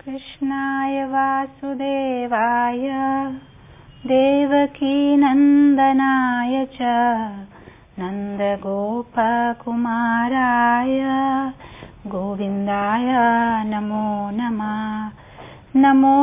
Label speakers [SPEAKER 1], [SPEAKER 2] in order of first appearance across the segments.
[SPEAKER 1] कृष्णाय वासुदेवाय देवकीनन्दनाय च नन्दगोपकुमाराय गोविन्दाय नमो नमः नमो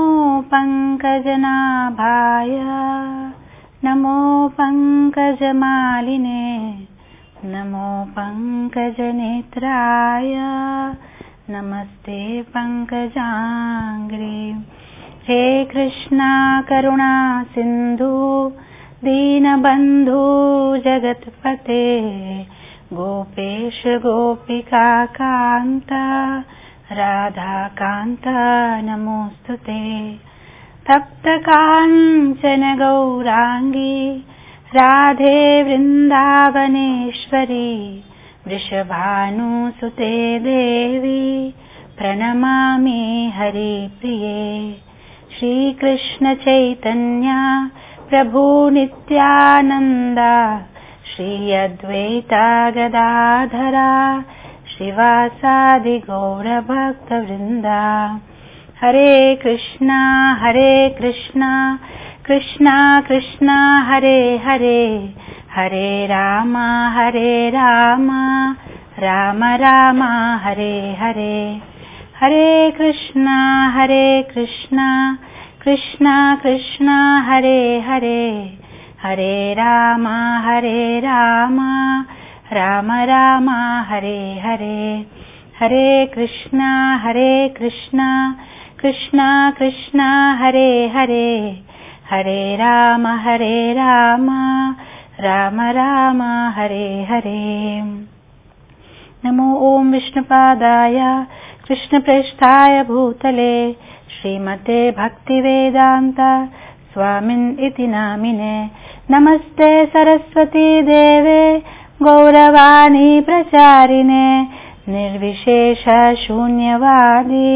[SPEAKER 1] पङ्कजनाभाय नमो पङ्कजमालिने नमो पङ्कजनेत्राय नमस्ते पङ्कजाङ्ग्रे हे कृष्णा करुणा सिन्धु दीनबन्धु जगत्पते गोपेश गोपिकान्त राधाकान्त नमोऽस्तु ते तप्तकाञ्चन गौराङ्गी राधे वृन्दावनेश्वरी वृषभानुसुते देवी प्रणमामि हरिप्रिये श्रीकृष्णचैतन्या प्रभु नित्यानन्द श्री अद्वैता गदाधरा श्रीवासादिगौरभक्तवृन्दा हरे कृष्णा हरे कृष्णा कृष्णा कृष्णा हरे हरे हरे राम हरे राम राम राम हरे हरे हरे कृष्णा हरे कृष्णा कृष्णा कृष्णा हरे हरे हरे राम हरे राम राम राम हरे हरे हरे कृष्णा हरे कृष्णा कृष्णा कृष्णा हरे हरे हरे राम हरे राम राम राम हरे हरे नमो ॐ विष्णुपादाय कृष्णप्रेष्ठाय भूतले श्रीमते भक्तिवेदान्त स्वामिन् इति नामिने नमस्ते सरस्वती देवे गौरवाणी प्रचारिणे निर्विशेष शून्यवादी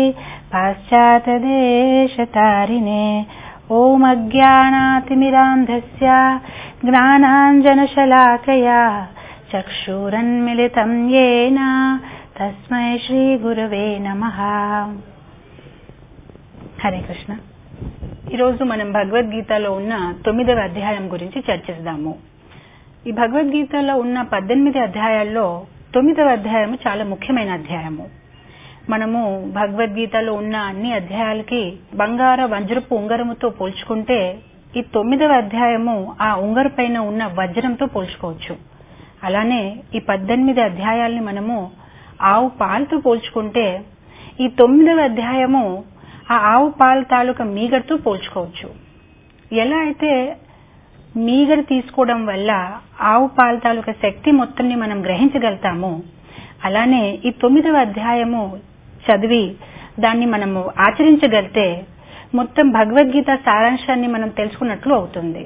[SPEAKER 1] पाश्चातदेशतारिणे ॐ अज्ञानातिमिरान्धस्य ज्ञानाञ्जनशलाकया चक्षुरन्मिलितं येन తస్మై శ్రీ గురువే నమ హరే కృష్ణ ఈరోజు మనం భగవద్గీతలో ఉన్న తొమ్మిదవ అధ్యాయం గురించి చర్చిద్దాము ఈ భగవద్గీతలో ఉన్న పద్దెనిమిది అధ్యాయాల్లో తొమ్మిదవ అధ్యాయము చాలా ముఖ్యమైన అధ్యాయము మనము భగవద్గీతలో ఉన్న అన్ని అధ్యాయాలకి బంగార వజ్రపు ఉంగరముతో పోల్చుకుంటే ఈ తొమ్మిదవ అధ్యాయము ఆ ఉంగరు పైన ఉన్న వజ్రంతో పోల్చుకోవచ్చు అలానే ఈ పద్దెనిమిది అధ్యాయాల్ని మనము ఆవు పాలతో పోల్చుకుంటే ఈ తొమ్మిదవ అధ్యాయము ఆ ఆవు పాల తాలూకా మీగడతో పోల్చుకోవచ్చు ఎలా అయితే మీగడ తీసుకోవడం వల్ల ఆవు పాల తాలూకా శక్తి మొత్తంని మనం గ్రహించగలుగుతాము అలానే ఈ తొమ్మిదవ అధ్యాయము చదివి దాన్ని మనము ఆచరించగలితే మొత్తం భగవద్గీత సారాంశాన్ని మనం తెలుసుకున్నట్లు అవుతుంది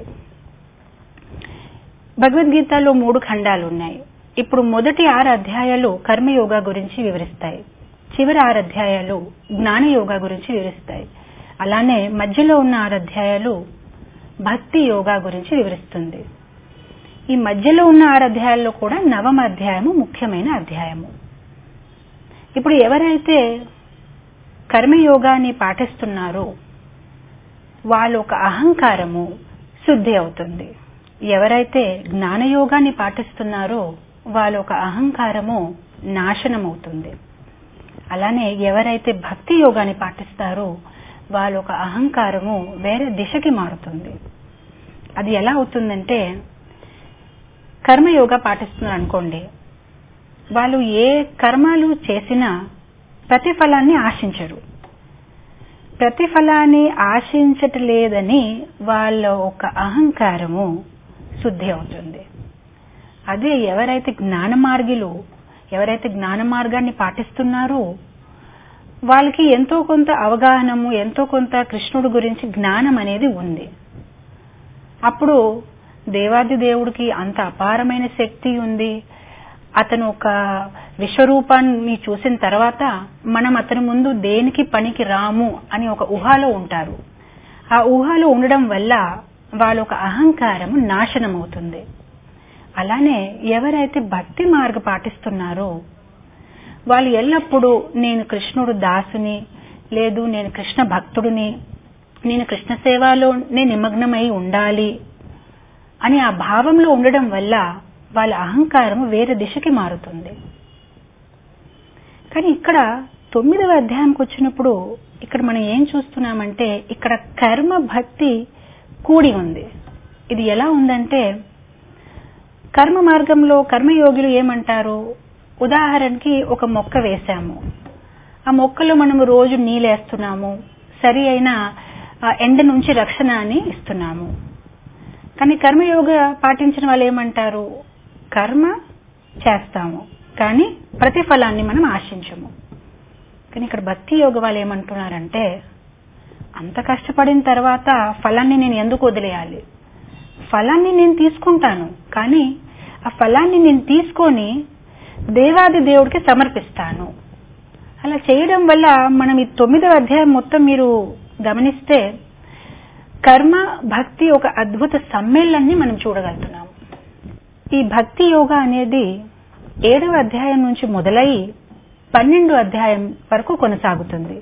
[SPEAKER 1] భగవద్గీతలో మూడు ఖండాలు ఉన్నాయి ఇప్పుడు మొదటి ఆరు అధ్యాయాలు కర్మయోగా గురించి వివరిస్తాయి చివరి ఆరు అధ్యాయాలు జ్ఞాన యోగా గురించి వివరిస్తాయి అలానే మధ్యలో ఉన్న ఆరు అధ్యాయాలు భక్తి యోగా గురించి వివరిస్తుంది ఈ మధ్యలో ఉన్న ఆరు అధ్యాయాల్లో కూడా నవమ అధ్యాయము ముఖ్యమైన అధ్యాయము ఇప్పుడు ఎవరైతే కర్మయోగాన్ని పాటిస్తున్నారో వాళ్ళ ఒక అహంకారము శుద్ధి అవుతుంది ఎవరైతే జ్ఞానయోగాన్ని పాటిస్తున్నారో వాళ్ళ ఒక అహంకారము నాశనమవుతుంది అలానే ఎవరైతే భక్తి యోగాన్ని పాటిస్తారో వాళ్ళ ఒక అహంకారము వేరే దిశకి మారుతుంది అది ఎలా అవుతుందంటే కర్మయోగా పాటిస్తున్నారు అనుకోండి వాళ్ళు ఏ కర్మలు చేసినా ప్రతిఫలాన్ని ఆశించరు ప్రతిఫలాన్ని ఆశించటలేదని వాళ్ళ ఒక అహంకారము శుద్ధి అవుతుంది అదే ఎవరైతే జ్ఞాన మార్గిలు ఎవరైతే జ్ఞాన మార్గాన్ని పాటిస్తున్నారో వాళ్ళకి ఎంతో కొంత అవగాహనము ఎంతో కొంత కృష్ణుడు గురించి జ్ఞానం అనేది ఉంది అప్పుడు దేవాది దేవుడికి అంత అపారమైన శక్తి ఉంది అతను ఒక విశ్వరూపాన్ని చూసిన తర్వాత మనం అతని ముందు దేనికి పనికి రాము అని ఒక ఊహలో ఉంటారు ఆ ఊహలో ఉండడం వల్ల వాళ్ళ ఒక అహంకారం నాశనం అవుతుంది అలానే ఎవరైతే భక్తి మార్గ పాటిస్తున్నారో వాళ్ళు ఎల్లప్పుడూ నేను కృష్ణుడు దాసుని లేదు నేను కృష్ణ భక్తుడిని నేను కృష్ణ సేవలో నేను నిమగ్నమై ఉండాలి అని ఆ భావంలో ఉండడం వల్ల వాళ్ళ అహంకారం వేరే దిశకి మారుతుంది కానీ ఇక్కడ తొమ్మిదవ అధ్యాయంకి వచ్చినప్పుడు ఇక్కడ మనం ఏం చూస్తున్నామంటే ఇక్కడ కర్మ భక్తి కూడి ఉంది ఇది ఎలా ఉందంటే కర్మ మార్గంలో కర్మయోగులు ఏమంటారు ఉదాహరణకి ఒక మొక్క వేశాము ఆ మొక్కలో మనము రోజు నీళ్ళేస్తున్నాము సరి అయిన ఆ, ఎండ నుంచి రక్షణ అని ఇస్తున్నాము కానీ కర్మయోగ పాటించిన వాళ్ళు ఏమంటారు కర్మ చేస్తాము కానీ ప్రతిఫలాన్ని మనం ఆశించము కానీ ఇక్కడ భక్తి యోగ వాళ్ళు ఏమంటున్నారంటే అంత కష్టపడిన తర్వాత ఫలాన్ని నేను ఎందుకు వదిలేయాలి ఫలాన్ని నేను తీసుకుంటాను కానీ ఆ ఫలాన్ని నేను తీసుకొని దేవాది దేవుడికి సమర్పిస్తాను అలా చేయడం వల్ల మనం ఈ తొమ్మిదవ అధ్యాయం మొత్తం మీరు గమనిస్తే కర్మ భక్తి ఒక అద్భుత సమ్మేళనాన్ని మనం చూడగలుగుతున్నాం ఈ భక్తి యోగా అనేది ఏడవ అధ్యాయం నుంచి మొదలై పన్నెండు అధ్యాయం వరకు కొనసాగుతుంది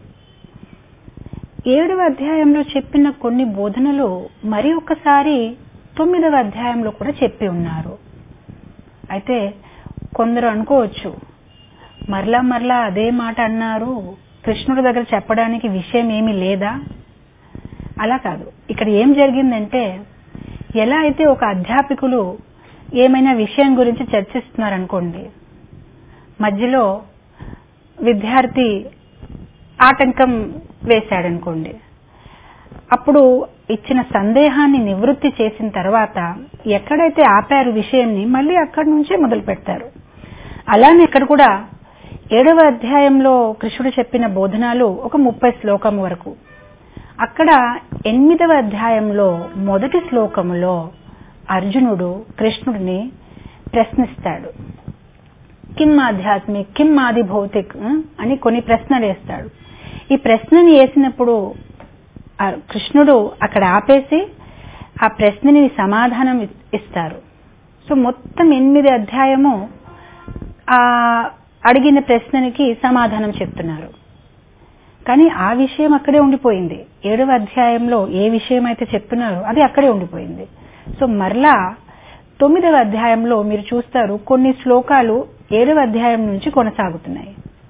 [SPEAKER 1] ఏడవ అధ్యాయంలో చెప్పిన కొన్ని బోధనలు మరి ఒక్కసారి తొమ్మిదవ అధ్యాయంలో కూడా చెప్పి ఉన్నారు అయితే కొందరు అనుకోవచ్చు మరలా మరలా అదే మాట అన్నారు కృష్ణుడి దగ్గర చెప్పడానికి విషయం ఏమీ లేదా అలా కాదు ఇక్కడ ఏం జరిగిందంటే ఎలా అయితే ఒక అధ్యాపకులు ఏమైనా విషయం గురించి చర్చిస్తున్నారనుకోండి మధ్యలో విద్యార్థి ఆటంకం వేశాడనుకోండి అప్పుడు ఇచ్చిన సందేహాన్ని నివృత్తి చేసిన తర్వాత ఎక్కడైతే ఆపారు విషయాన్ని మళ్ళీ అక్కడి నుంచే మొదలు పెడతారు అలానే ఇక్కడ కూడా ఏడవ అధ్యాయంలో కృష్ణుడు చెప్పిన బోధనాలు ఒక ముప్పై శ్లోకం వరకు అక్కడ ఎనిమిదవ అధ్యాయంలో మొదటి శ్లోకములో అర్జునుడు కృష్ణుడిని ప్రశ్నిస్తాడు కిమ్ ఆధ్యాత్మిక్ కిమ్ ఆది భౌతిక్ ఆ? అని కొన్ని ప్రశ్నలు వేస్తాడు ఈ ప్రశ్నని వేసినప్పుడు ఆ కృష్ణుడు అక్కడ ఆపేసి ఆ ప్రశ్నని సమాధానం ఇ- ఇస్తారు సో మొత్తం ఎనిమిది అధ్యాయము ఆ అడిగిన ప్రశ్ననికి సమాధానం చెప్తున్నారు కానీ ఆ విషయం అక్కడే ఉండిపోయింది ఏడవ అధ్యాయంలో ఏ విషయం అయితే చెప్తున్నారో అది అక్కడే ఉండిపోయింది సో మరలా తొమ్మిదవ అధ్యాయంలో మీరు చూస్తారు కొన్ని శ్లోకాలు ఏడవ అధ్యాయం నుంచి కొనసాగుతున్నాయి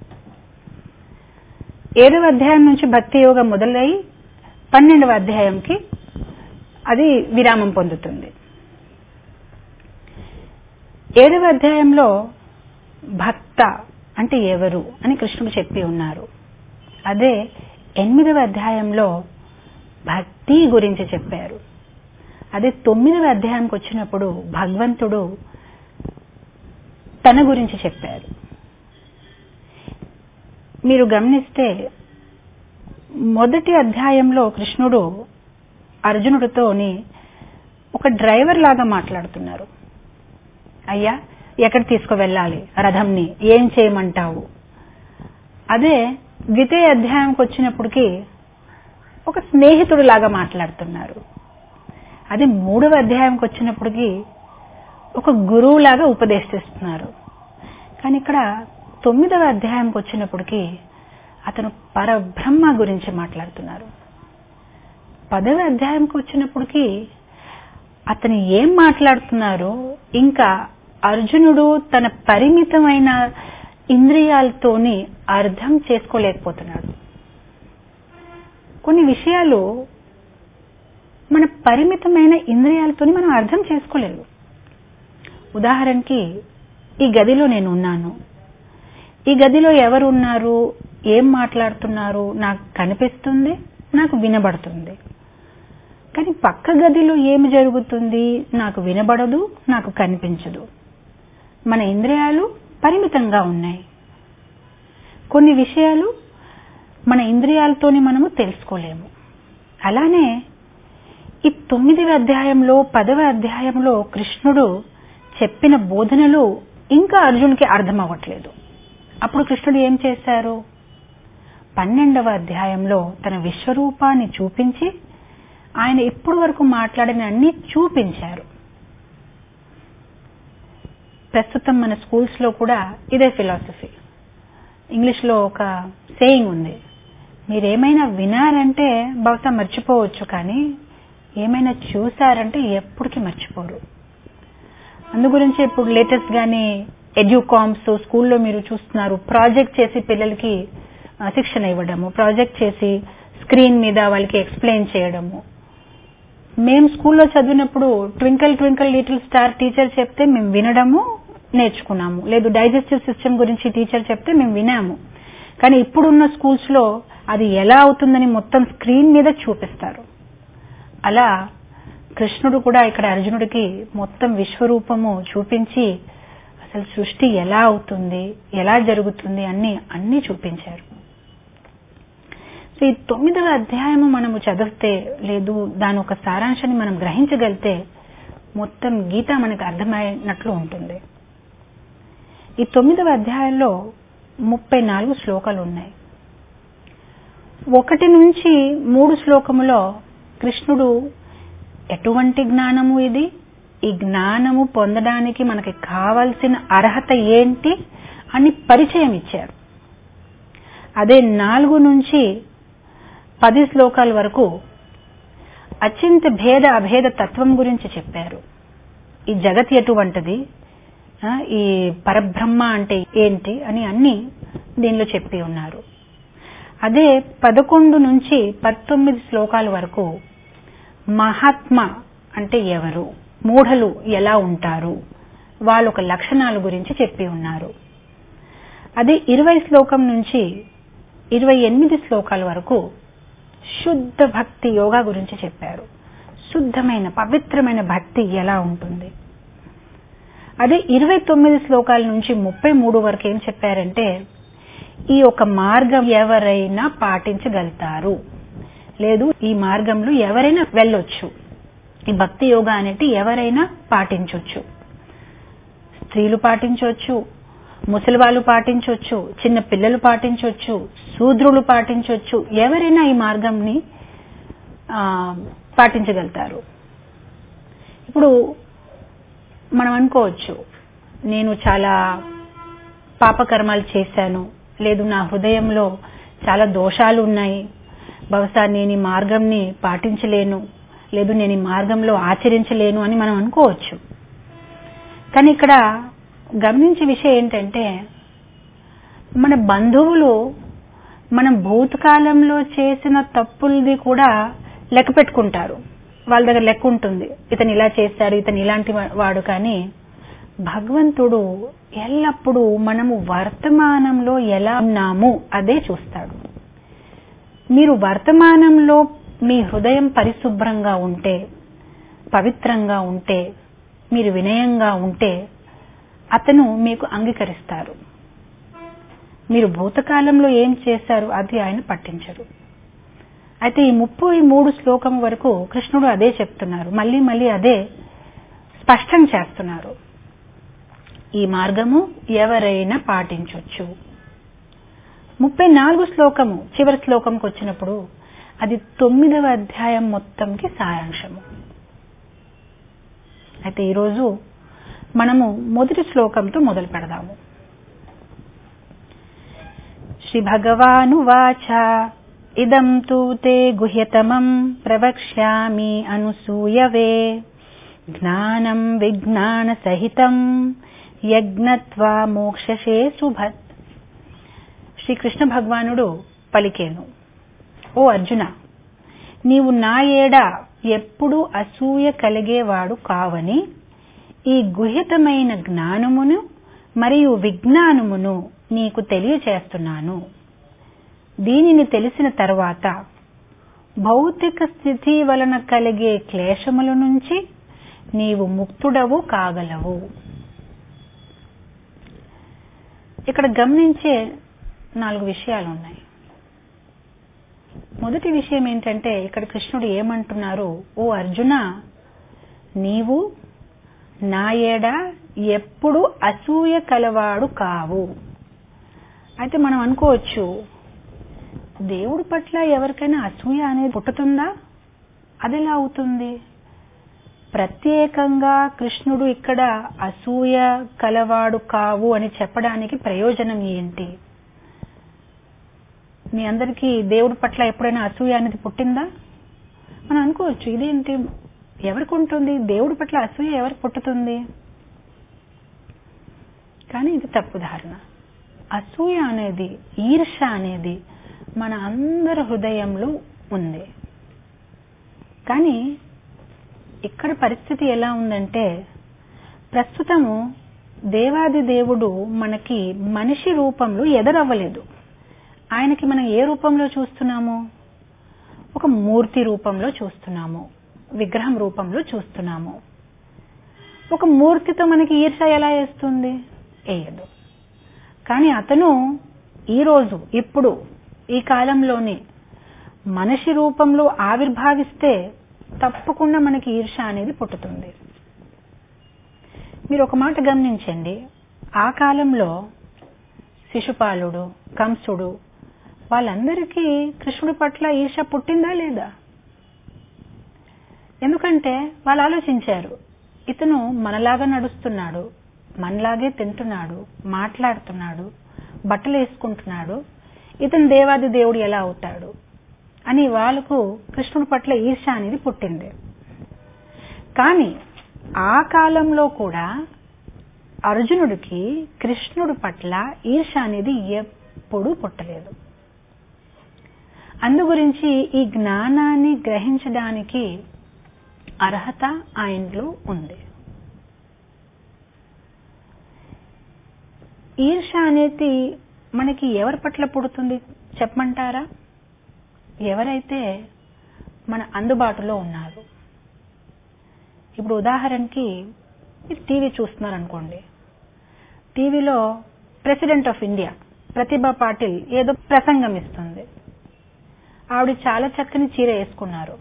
[SPEAKER 1] ఏడవ అధ్యాయం నుంచి భక్తి యోగం మొదలై పన్నెండవ అధ్యాయంకి అది విరామం పొందుతుంది ఏడవ అధ్యాయంలో భక్త అంటే ఎవరు అని కృష్ణుడు చెప్పి ఉన్నారు అదే ఎనిమిదవ అధ్యాయంలో భక్తి గురించి చెప్పారు అదే తొమ్మిదవ అధ్యాయంకి వచ్చినప్పుడు భగవంతుడు తన గురించి చెప్పారు మీరు గమనిస్తే మొదటి అధ్యాయంలో కృష్ణుడు అర్జునుడితోని ఒక డ్రైవర్ లాగా మాట్లాడుతున్నారు అయ్యా ఎక్కడ తీసుకువెళ్ళాలి రథంని ఏం చేయమంటావు అదే ద్వితీయ అధ్యాయంకి వచ్చినప్పటికి ఒక స్నేహితుడు లాగా మాట్లాడుతున్నారు అదే మూడవ అధ్యాయంకి వచ్చినప్పటికి ఒక గురువు లాగా ఉపదేశిస్తున్నారు కానీ ఇక్కడ తొమ్మిదవ అధ్యాయంకి వచ్చినప్పటికి అతను పరబ్రహ్మ గురించి మాట్లాడుతున్నారు పదవ అధ్యాయంకి వచ్చినప్పటికి అతను ఏం మాట్లాడుతున్నారో ఇంకా అర్జునుడు తన పరిమితమైన ఇంద్రియాలతోని అర్థం చేసుకోలేకపోతున్నాడు కొన్ని విషయాలు మన పరిమితమైన ఇంద్రియాలతోని మనం అర్థం చేసుకోలేము ఉదాహరణకి ఈ గదిలో నేను ఉన్నాను ఈ గదిలో ఎవరు ఉన్నారు ఏం మాట్లాడుతున్నారు నాకు కనిపిస్తుంది నాకు వినబడుతుంది కానీ పక్క గదిలో ఏమి జరుగుతుంది నాకు వినబడదు నాకు కనిపించదు మన ఇంద్రియాలు పరిమితంగా ఉన్నాయి కొన్ని విషయాలు మన ఇంద్రియాలతోని మనము తెలుసుకోలేము అలానే ఈ తొమ్మిదవ అధ్యాయంలో పదవ అధ్యాయంలో కృష్ణుడు చెప్పిన బోధనలు ఇంకా అర్జునుడికి అర్థం అవ్వట్లేదు అప్పుడు కృష్ణుడు ఏం చేశారు పన్నెండవ అధ్యాయంలో తన విశ్వరూపాన్ని చూపించి ఆయన ఇప్పటి వరకు మాట్లాడిన అన్ని చూపించారు ప్రస్తుతం మన స్కూల్స్ లో కూడా ఇదే ఫిలాసఫీ ఇంగ్లీష్ లో ఒక సేయింగ్ ఉంది మీరేమైనా వినారంటే బహుశా మర్చిపోవచ్చు కానీ ఏమైనా చూసారంటే ఎప్పటికీ మర్చిపోరు అందు గురించి ఇప్పుడు లేటెస్ట్ గాని ఎడ్యూకామ్స్ స్కూల్లో మీరు చూస్తున్నారు ప్రాజెక్ట్ చేసి పిల్లలకి ఆ, శిక్షణ ఇవ్వడము ప్రాజెక్ట్ చేసి స్క్రీన్ మీద వాళ్ళకి ఎక్స్ప్లెయిన్ చేయడము మేము స్కూల్లో చదివినప్పుడు twinkle twinkle little star teacher చెప్తే మేము వినడము నేర్చుకున్నాము లేదు డైజెస్టివ్ సిస్టమ్ గురించి టీచర్ చెప్తే మేము వినాము కానీ ఇప్పుడున్న స్కూల్స్ లో అది ఎలా అవుతుందని మొత్తం స్క్రీన్ మీద చూపిస్తారు అలా కృష్ణుడు కూడా ఇక్కడ అర్జునుడికి మొత్తం విశ్వరూపము చూపించి అసలు సృష్టి ఎలా అవుతుంది ఎలా జరుగుతుంది అన్ని అన్ని చూపించారు సో ఈ తొమ్మిదవ అధ్యాయము మనము చదివితే లేదు దాని ఒక సారాంశాన్ని మనం గ్రహించగలిగితే మొత్తం గీత మనకు అర్థమైనట్లు ఉంటుంది ఈ తొమ్మిదవ అధ్యాయంలో ముప్పై నాలుగు శ్లోకాలు ఉన్నాయి ఒకటి నుంచి మూడు శ్లోకములో కృష్ణుడు ఎటువంటి జ్ఞానము ఇది ఈ జ్ఞానము పొందడానికి మనకి కావలసిన అర్హత ఏంటి అని పరిచయం ఇచ్చారు అదే నాలుగు నుంచి పది శ్లోకాల వరకు అత్యంత భేద అభేద తత్వం గురించి చెప్పారు ఈ జగత్ ఎటువంటిది ఆ, ఈ పరబ్రహ్మ అంటే ఏంటి అని అన్ని దీనిలో చెప్పి ఉన్నారు అదే పదకొండు నుంచి పంతొమ్మిది శ్లోకాల వరకు మహాత్మ అంటే ఎవరు మూఢలు ఎలా ఉంటారు వాళ్ళ ఒక లక్షణాల గురించి చెప్పి ఉన్నారు అదే ఇరవై శ్లోకం నుంచి ఇరవై ఎనిమిది శ్లోకాల వరకు శుద్ధ భక్తి యోగా గురించి చెప్పారు శుద్ధమైన పవిత్రమైన భక్తి ఎలా ఉంటుంది అదే ఇరవై తొమ్మిది శ్లోకాల నుంచి ముప్పై మూడు వరకు ఏం చెప్పారంటే ఈ ఒక మార్గం ఎవరైనా పాటించగలుగుతారు లేదు ఈ మార్గంలో ఎవరైనా వెళ్ళొచ్చు ఈ భక్తి యోగా అనేది ఎవరైనా పాటించవచ్చు స్త్రీలు పాటించవచ్చు ముసలి వాళ్ళు పాటించవచ్చు చిన్న పిల్లలు పాటించవచ్చు శూద్రులు పాటించవచ్చు ఎవరైనా ఈ మార్గంని ఆ, పాటించగలుగుతారు ఇప్పుడు మనం అనుకోవచ్చు నేను చాలా పాపకర్మాలు చేశాను లేదు నా హృదయంలో చాలా దోషాలు ఉన్నాయి బహుశా నేను ఈ మార్గంని పాటించలేను లేదు నేను ఈ మార్గంలో ఆచరించలేను అని మనం అనుకోవచ్చు కానీ ఇక్కడ గమనించే విషయం ఏంటంటే మన బంధువులు మనం భూతకాలంలో చేసిన తప్పులది కూడా లెక్క పెట్టుకుంటారు వాళ్ళ దగ్గర లెక్క ఉంటుంది ఇతను ఇలా చేస్తాడు ఇతను ఇలాంటి వా- వాడు కానీ భగవంతుడు ఎల్లప్పుడూ మనము వర్తమానంలో ఎలా ఉన్నాము అదే చూస్తాడు మీరు వర్తమానంలో మీ హృదయం పరిశుభ్రంగా ఉంటే పవిత్రంగా ఉంటే మీరు వినయంగా ఉంటే అతను మీకు అంగీకరిస్తారు మీరు భూతకాలంలో ఏం చేశారు అది ఆయన పట్టించరు అయితే ఈ ముప్పై మూడు శ్లోకం వరకు కృష్ణుడు అదే చెప్తున్నారు మళ్ళీ మళ్ళీ అదే స్పష్టం చేస్తున్నారు ఈ మార్గము ఎవరైనా పాటించవచ్చు ముప్పై నాలుగు శ్లోకము చివరి శ్లోకంకి వచ్చినప్పుడు అది తొమ్మిదవ అధ్యాయం మొత్తంకి సారాంశము అయితే ఈరోజు మనము మొదటి శ్లోకంతో మొదలు పెడదాము శ్రీ భగవానువాచ ఇదం తు తే గుహ్యతమం ప్రవక్ష్యామి అనసూయవే జ్ఞానం విజ్ఞాన సహితం యజ్ఞత్వా మోక్షసే సుభత్ శ్రీకృష్ణ భగవానుడు పలికేను ఓ అర్జున నీవు నా ఏడ ఎప్పుడు అసూయ కలిగేవాడు కావని ఈ గుహ్యతమైన జ్ఞానమును మరియు విజ్ఞానమును నీకు తెలియచేస్తున్నాను దీనిని తెలిసిన తర్వాత భౌతిక స్థితి వలన కలిగే క్లేశముల నుంచి నీవు ముక్తుడవు కాగలవు ఇక్కడ గమనించే నాలుగు విషయాలు ఉన్నాయి మొదటి విషయం ఏంటంటే ఇక్కడ కృష్ణుడు ఏమంటున్నారు ఓ అర్జున నీవు నా ఏడ ఎప్పుడు అసూయ కలవాడు కావు అయితే మనం అనుకోవచ్చు దేవుడి పట్ల ఎవరికైనా అసూయ అనేది పుట్టుతుందా అదెలా అవుతుంది ప్రత్యేకంగా కృష్ణుడు ఇక్కడ అసూయ కలవాడు కావు అని చెప్పడానికి ప్రయోజనం ఏంటి మీ అందరికీ దేవుడి పట్ల ఎప్పుడైనా అసూయ అనేది పుట్టిందా మనం అనుకోవచ్చు ఇదేంటి ఎవరికి ఉంటుంది దేవుడి పట్ల అసూయ ఎవరికి పుట్టుతుంది కానీ ఇది తప్పు ధారణ అసూయ అనేది ఈర్ష అనేది మన అందరి హృదయంలో ఉంది కానీ ఇక్కడ పరిస్థితి ఎలా ఉందంటే ప్రస్తుతము దేవాది దేవుడు మనకి మనిషి రూపంలో ఎదరవ్వలేదు ఆయనకి మనం ఏ రూపంలో చూస్తున్నాము ఒక మూర్తి రూపంలో చూస్తున్నాము విగ్రహం రూపంలో చూస్తున్నాము ఒక మూర్తితో మనకి ఈర్ష ఎలా వేస్తుంది వేయదు కానీ అతను ఈరోజు ఇప్పుడు ఈ కాలంలోనే మనిషి రూపంలో ఆవిర్భావిస్తే తప్పకుండా మనకి ఈర్ష అనేది పుట్టుతుంది మీరు ఒక మాట గమనించండి ఆ కాలంలో శిశుపాలుడు కంసుడు వాళ్ళందరికీ కృష్ణుడి పట్ల ఈర్ష పుట్టిందా లేదా ఎందుకంటే వాళ్ళు ఆలోచించారు ఇతను మనలాగా నడుస్తున్నాడు మనలాగే తింటున్నాడు మాట్లాడుతున్నాడు బట్టలు వేసుకుంటున్నాడు ఇతను దేవాది దేవుడు ఎలా అవుతాడు అని వాళ్ళకు కృష్ణుడి పట్ల ఈర్ష అనేది పుట్టింది కానీ ఆ కాలంలో కూడా అర్జునుడికి కృష్ణుడి పట్ల ఈర్ష అనేది ఎప్పుడూ పుట్టలేదు అందు గురించి ఈ జ్ఞానాన్ని గ్రహించడానికి అర్హత ఆయనలో ఉంది ఈర్ష అనేది మనకి ఎవరి పట్ల పుడుతుంది చెప్పమంటారా ఎవరైతే మన అందుబాటులో ఉన్నారు ఇప్పుడు ఉదాహరణకి మీరు టీవీ చూస్తున్నారు అనుకోండి టీవీలో president of India Pratibha Patil ఏదో ప్రసంగం ఇస్తుంది ఆవిడ చాలా చక్కని చీర వేసుకున్నారు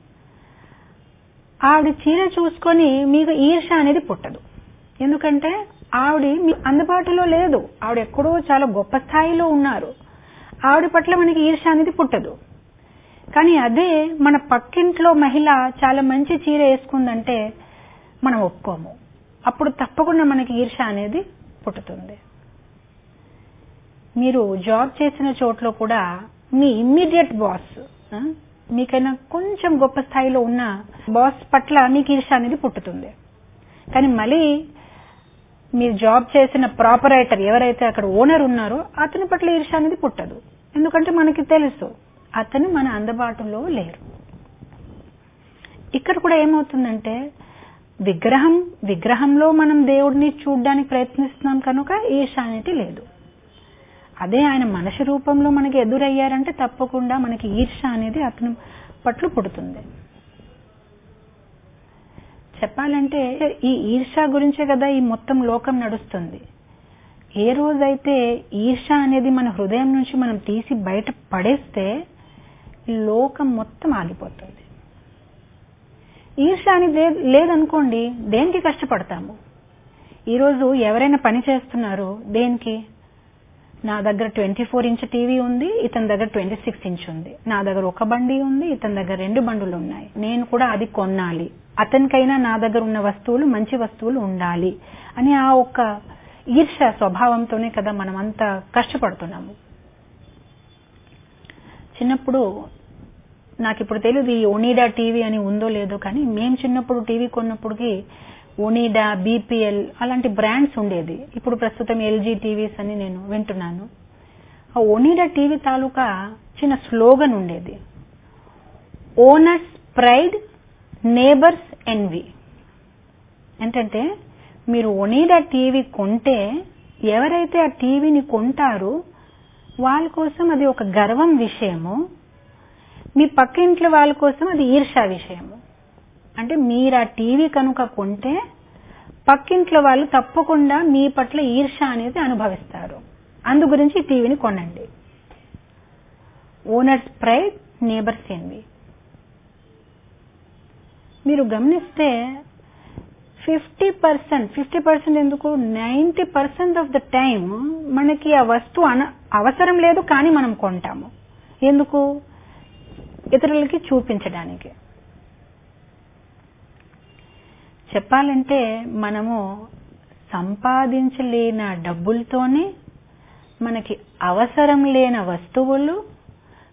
[SPEAKER 1] ఆవిడ చీర చూసుకొని మీకు ఈర్ష అనేది పుట్టదు ఎందుకంటే ఆవిడ మీ అందుబాటులో లేదు ఆవిడ ఎక్కడో చాలా గొప్ప స్థాయిలో ఉన్నారు ఆవిడ పట్ల మనకి ఈర్ష అనేది పుట్టదు కానీ అదే మన పక్కింట్లో మహిళ చాలా మంచి చీర వేసుకుందంటే మనం ఒప్పుకోము అప్పుడు తప్పకుండా మనకి ఈర్ష అనేది పుట్టుతుంది మీరు జాబ్ చేసిన చోట్లో కూడా మీ ఇమ్మీడియట్ బాస్ మీకైనా కొంచెం గొప్ప స్థాయిలో ఉన్న బాస్ పట్ల మీకు ఈర్ష అనేది పుట్టుతుంది కానీ మళ్ళీ మీరు జాబ్ చేసిన ప్రాపరైటర్ ఎవరైతే అక్కడ ఓనర్ ఉన్నారో అతని పట్ల ఈర్ష అనేది పుట్టదు ఎందుకంటే మనకి తెలుసు అతను మన అందుబాటులో లేరు ఇక్కడ కూడా ఏమవుతుందంటే విగ్రహం విగ్రహంలో మనం దేవుడిని చూడడానికి ప్రయత్నిస్తున్నాం కనుక ఈర్ష అనేది లేదు అదే ఆయన మనిషి రూపంలో మనకి ఎదురయ్యారంటే తప్పకుండా మనకి ఈర్ష అనేది అతని పట్ల పుడుతుంది చెప్పాలంటే ఈ ఈర్ష గురించే కదా ఈ మొత్తం లోకం నడుస్తుంది ఏ రోజైతే ఈర్ష అనేది మన హృదయం నుంచి మనం తీసి బయట పడేస్తే లోకం మొత్తం ఆగిపోతుంది ఈర్ష అనేది లేదనుకోండి దేనికి కష్టపడతాము ఈరోజు ఎవరైనా పని చేస్తున్నారు దేనికి నా దగ్గర ట్వంటీ ఫోర్ ఇంచ్ టీవీ ఉంది ఇతని దగ్గర ట్వంటీ సిక్స్ ఇంచ్ ఉంది నా దగ్గర ఒక బండి ఉంది ఇతని దగ్గర రెండు బండులు ఉన్నాయి నేను కూడా అది కొనాలి అతనికైనా నా దగ్గర ఉన్న వస్తువులు మంచి వస్తువులు ఉండాలి అని ఆ ఒక్క ఈర్ష స్వభావంతోనే కదా మనం అంత కష్టపడుతున్నాము చిన్నప్పుడు నాకు ఇప్పుడు తెలియదు ఈ ఒనీడా టీవీ అని ఉందో లేదో కానీ మేము చిన్నప్పుడు టీవీ కొన్నప్పటికి ఒనీడా బీపీఎల్ అలాంటి బ్రాండ్స్ ఉండేది ఇప్పుడు ప్రస్తుతం ఎల్జీ టీవీస్ అని నేను వింటున్నాను ఆ ఒనీడా టీవీ తాలూకా చిన్న స్లోగన్ ఉండేది ఓనర్స్ ప్రైడ్ నేబర్స్ ఎన్వి ఏంటంటే మీరు ఒనీడా టీవీ కొంటే ఎవరైతే ఆ టీవీని కొంటారో వాళ్ళ కోసం అది ఒక గర్వం విషయము మీ పక్కింట్లో వాళ్ళ కోసం అది ఈర్షా విషయము అంటే మీరు ఆ టీవీ కనుక కొంటే పక్కింట్లో వాళ్ళు తప్పకుండా మీ పట్ల ఈర్ష అనేది అనుభవిస్తారు అందు గురించి టీవీని కొనండి ఓనర్స్ ప్రైడ్ నేబర్స్ ఎన్వి మీరు గమనిస్తే ఫిఫ్టీ పర్సెంట్ ఫిఫ్టీ పర్సెంట్ ఎందుకు ninety percent of the time మనకి ఆ వస్తువు అన అవసరం లేదు కానీ మనం కొంటాము ఎందుకు ఇతరులకి చూపించడానికి చెప్పాలంటే మనము సంపాదించలేని డబ్బులతోనే మనకి అవసరం లేని వస్తువులు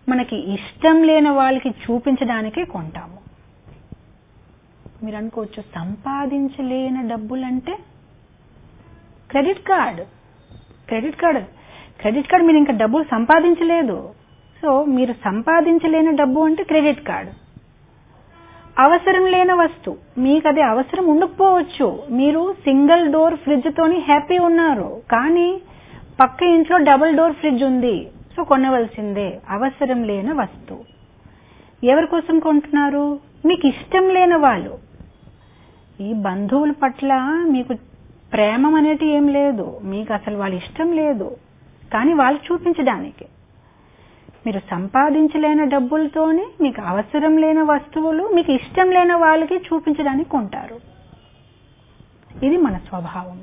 [SPEAKER 1] మనకి ఇష్టం లేని వాళ్ళకి చూపించడానికే కొంటాము మీరు అనుకోవచ్చు సంపాదించలేని డబ్బులంటే credit card credit card credit card మీరు ఇంకా డబ్బులు సంపాదించలేదు సో మీరు సంపాదించలేని డబ్బు అంటే క్రెడిట్ కార్డ్ అవసరం లేని వస్తువు మీకు అది అవసరం ఉండకపోవచ్చు మీరు సింగిల్ డోర్ ఫ్రిడ్జ్ తోని హ్యాపీ ఉన్నారు కానీ పక్క ఇంట్లో డబుల్ డోర్ ఫ్రిడ్జ్ ఉంది సో కొనవలసిందే అవసరం లేని వస్తువు ఎవరి కోసం కొంటున్నారు మీకు ఇష్టం లేని వాళ్ళు ఈ బంధువుల పట్ల మీకు ప్రేమ అనేది ఏం లేదు మీకు అసలు వాళ్ళ ఇష్టం లేదు కానీ వాళ్ళు చూపించడానికి మీరు సంపాదించలేని డబ్బులతోనే మీకు అవసరం లేని వస్తువులు మీకు ఇష్టం లేని వాళ్ళకి చూపించడానికి కొంటారు ఇది మన స్వభావం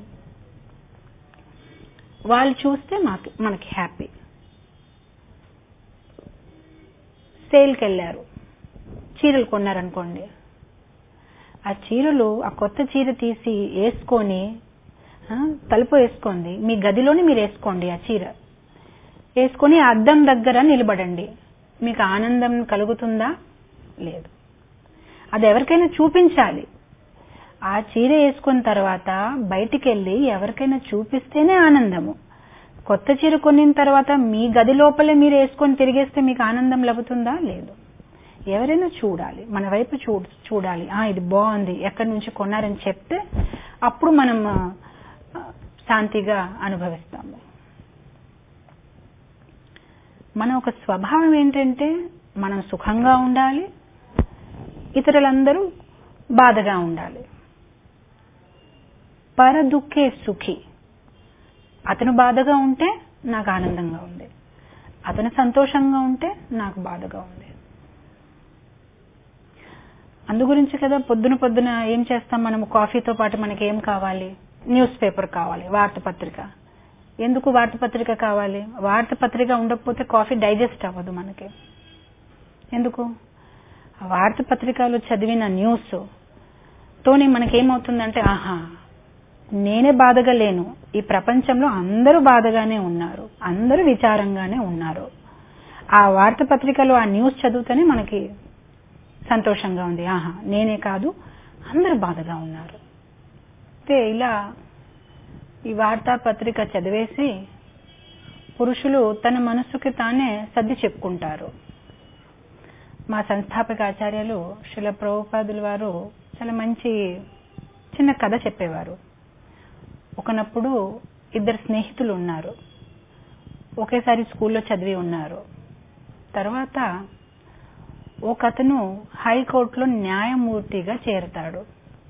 [SPEAKER 1] వాళ్ళు చూస్తే మాకు మనకి హ్యాపీ సేల్కి వెళ్ళారు చీరలు కొన్నారనుకోండి ఆ చీరలు ఆ కొత్త చీర తీసి వేసుకొని ఆ, తలుపు వేసుకోండి మీ గదిలోనే మీరు వేసుకోండి ఆ చీర వేసుకొని ఆ అద్దం దగ్గర నిలబడండి మీకు ఆనందం కలుగుతుందా లేదు అది ఎవరికైనా చూపించాలి ఆ చీర వేసుకున్న తర్వాత బయటికి వెళ్ళి ఎవరికైనా చూపిస్తేనే ఆనందము కొత్త చీర కొనిన తర్వాత మీ గది లోపలే మీరు వేసుకొని తిరిగేస్తే మీకు ఆనందం లభిస్తుందా లేదు ఎవరైనా చూడాలి మన వైపు చూ చూడాలి ఆ ఇది బాగుంది ఎక్కడి నుంచి కొన్నారని చెప్తే అప్పుడు మనం ఆ, శాంతిగా అనుభవిస్తాము మన ఒక స్వభావం ఏంటంటే మనం సుఖంగా ఉండాలి ఇతరులందరూ బాధగా ఉండాలి పర దుఃఖే సుఖి అతను బాధగా ఉంటే నాకు ఆనందంగా ఉంది అతను సంతోషంగా ఉంటే నాకు బాధగా ఉంది అందు గురించి కదా పొద్దున పొద్దున ఏం చేస్తాం మనము కాఫీతో పాటు మనకి ఏం కావాలి న్యూస్ పేపర్ కావాలి వార్తాపత్రిక ఎందుకు వార్తాపత్రిక కావాలి వార్తాపత్రిక ఉండకపోతే కాఫీ డైజెస్ట్ అవ్వదు మనకి ఎందుకు ఆ వార్తాపత్రికలో చదివిన న్యూస్ తోనే మనకేమవుతుందంటే ఆహా నేనే బాధగా లేను ఈ ప్రపంచంలో అందరూ బాధగానే ఉన్నారు అందరూ విచారంగానే ఉన్నారు ఆ వార్తాపత్రికలో ఆ న్యూస్ చదివితేనే మనకి సంతోషంగా ఉంది ఆహా నేనే కాదు అందరూ బాధగా ఉన్నారు అయితే ఇలా ఈ వార్తాపత్రిక చదివేసి పురుషులు తన మనస్సుకి తానే సర్ది చెప్పుకుంటారు మా సంస్థాపక ఆచార్యులు శిల ప్రభుపాదుల వారు చాలా మంచి చిన్న కథ చెప్పేవారు ఒకనప్పుడు ఇద్దరు స్నేహితులు ఉన్నారు ఒకేసారి స్కూల్లో చదివి ఉన్నారు తర్వాత ఒక అతను హైకోర్టులో న్యాయమూర్తిగా చేరతాడు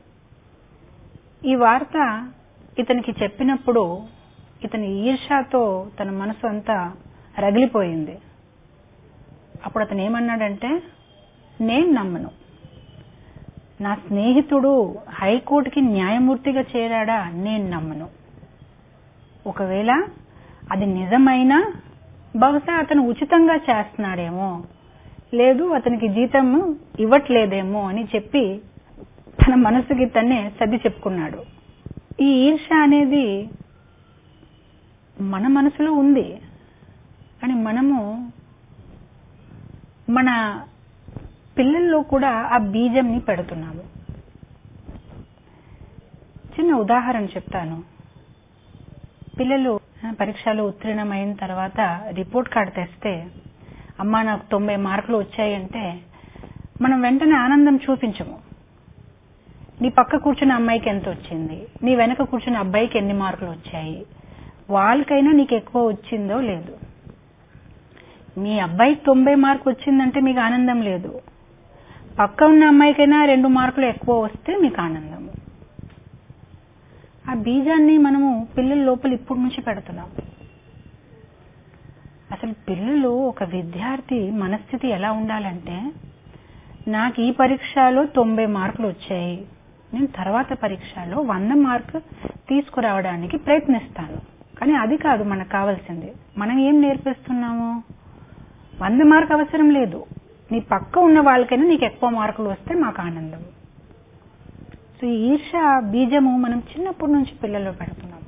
[SPEAKER 1] ఈ వార్త ఇతనికి చెప్పినప్పుడు ఇతని ఈర్షాతో తన మనసు అంతా రగిలిపోయింది అప్పుడు అతను ఏమన్నాడంటే నేను నమ్మను నా స్నేహితుడు హైకోర్టుకి న్యాయమూర్తిగా చేరాడా నేను నమ్మను ఒకవేళ అది నిజమైనా బహుశా అతను ఉచితంగా చేస్తున్నాడేమో లేదు అతనికి జీతం ఇవ్వట్లేదేమో అని చెప్పి తన మనసుకి తన్నే సర్ది చెప్పుకున్నాడు ఈ ఈర్ష అనేది మన మనసులో ఉంది కానీ మనము మన పిల్లల్లో కూడా ఆ బీజంని పెడుతున్నాము చిన్న ఉదాహరణ చెప్తాను పిల్లలు ఆ, పరీక్షలో ఉత్తీర్ణమైన తర్వాత రిపోర్ట్ కార్డు తెస్తే అమ్మా నాకు తొంభై మార్కులు వచ్చాయంటే మనం వెంటనే ఆనందం చూపించము నీ పక్క కూర్చున్న అమ్మాయికి ఎంత వచ్చింది నీ వెనక కూర్చున్న అబ్బాయికి ఎన్ని మార్కులు వచ్చాయి వాళ్ళకైనా నీకు ఎక్కువ వచ్చిందో లేదు మీ అబ్బాయికి తొంభై మార్కు వచ్చిందంటే మీకు ఆనందం లేదు పక్క ఉన్న అమ్మాయికైనా రెండు మార్కులు ఎక్కువ వస్తే మీకు ఆనందం ఆ బీజాన్ని మనము పిల్లల లోపల ఇప్పటి నుంచి పెడుతున్నాం అసలు పిల్లలు ఒక విద్యార్థి మనస్థితి ఎలా ఉండాలంటే నాకు ఈ పరీక్షలో తొంభై మార్కులు వచ్చాయి నేను తర్వాత పరీక్షలో వంద మార్కు తీసుకురావడానికి ప్రయత్నిస్తాను కానీ అది కాదు మనకు కావాల్సింది మనం ఏం నేర్పిస్తున్నాము వంద మార్కు అవసరం లేదు నీ పక్క ఉన్న వాళ్ళకైనా నీకు ఎక్కువ మార్కులు వస్తే మాకు ఆనందం సో ఈ ఈర్ష బీజము మనం చిన్నప్పటి నుంచి పిల్లల్లో పెడుతున్నాం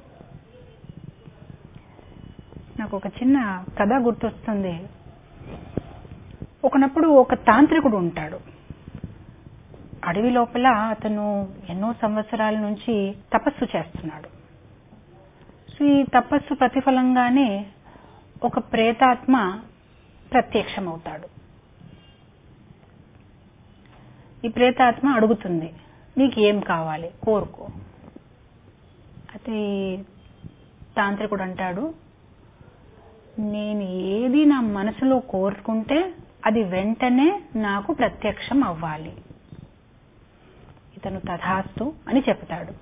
[SPEAKER 1] నాకు ఒక చిన్న కథ గుర్తొస్తుంది ఒకనప్పుడు ఒక తాంత్రికుడు ఉంటాడు అడవి లోపల అతను ఎన్నో సంవత్సరాల నుంచి తపస్సు చేస్తున్నాడు సో ఈ తపస్సు ప్రతిఫలంగానే ఒక ప్రేతాత్మ ప్రత్యక్షమవుతాడు ఈ ప్రేతాత్మ అడుగుతుంది నీకు ఏం కావాలి కోరుకో అది తాంత్రికుడు అంటాడు నేను ఏది నా మనసులో కోరుకుంటే అది వెంటనే నాకు ప్రత్యక్షం అవ్వాలి ఇతను తథాస్తు అని చెప్తాడు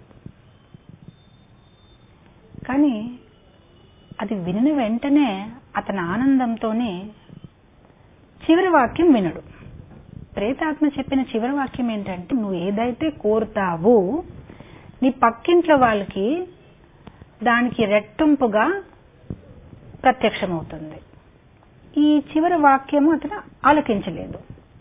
[SPEAKER 1] కానీ అది వినిన వెంటనే అతని ఆనందంతోనే చివరి వాక్యం వినడు ప్రేతాత్మ చెప్పిన చివరి వాక్యం ఏంటంటే నువ్వు ఏదైతే కోరుతావో నీ పక్కింట్లో వాళ్ళకి దానికి రెట్టింపుగా ప్రత్యక్షమవుతుంది ఈ చివరి వాక్యము అతను ఆలకించలేదు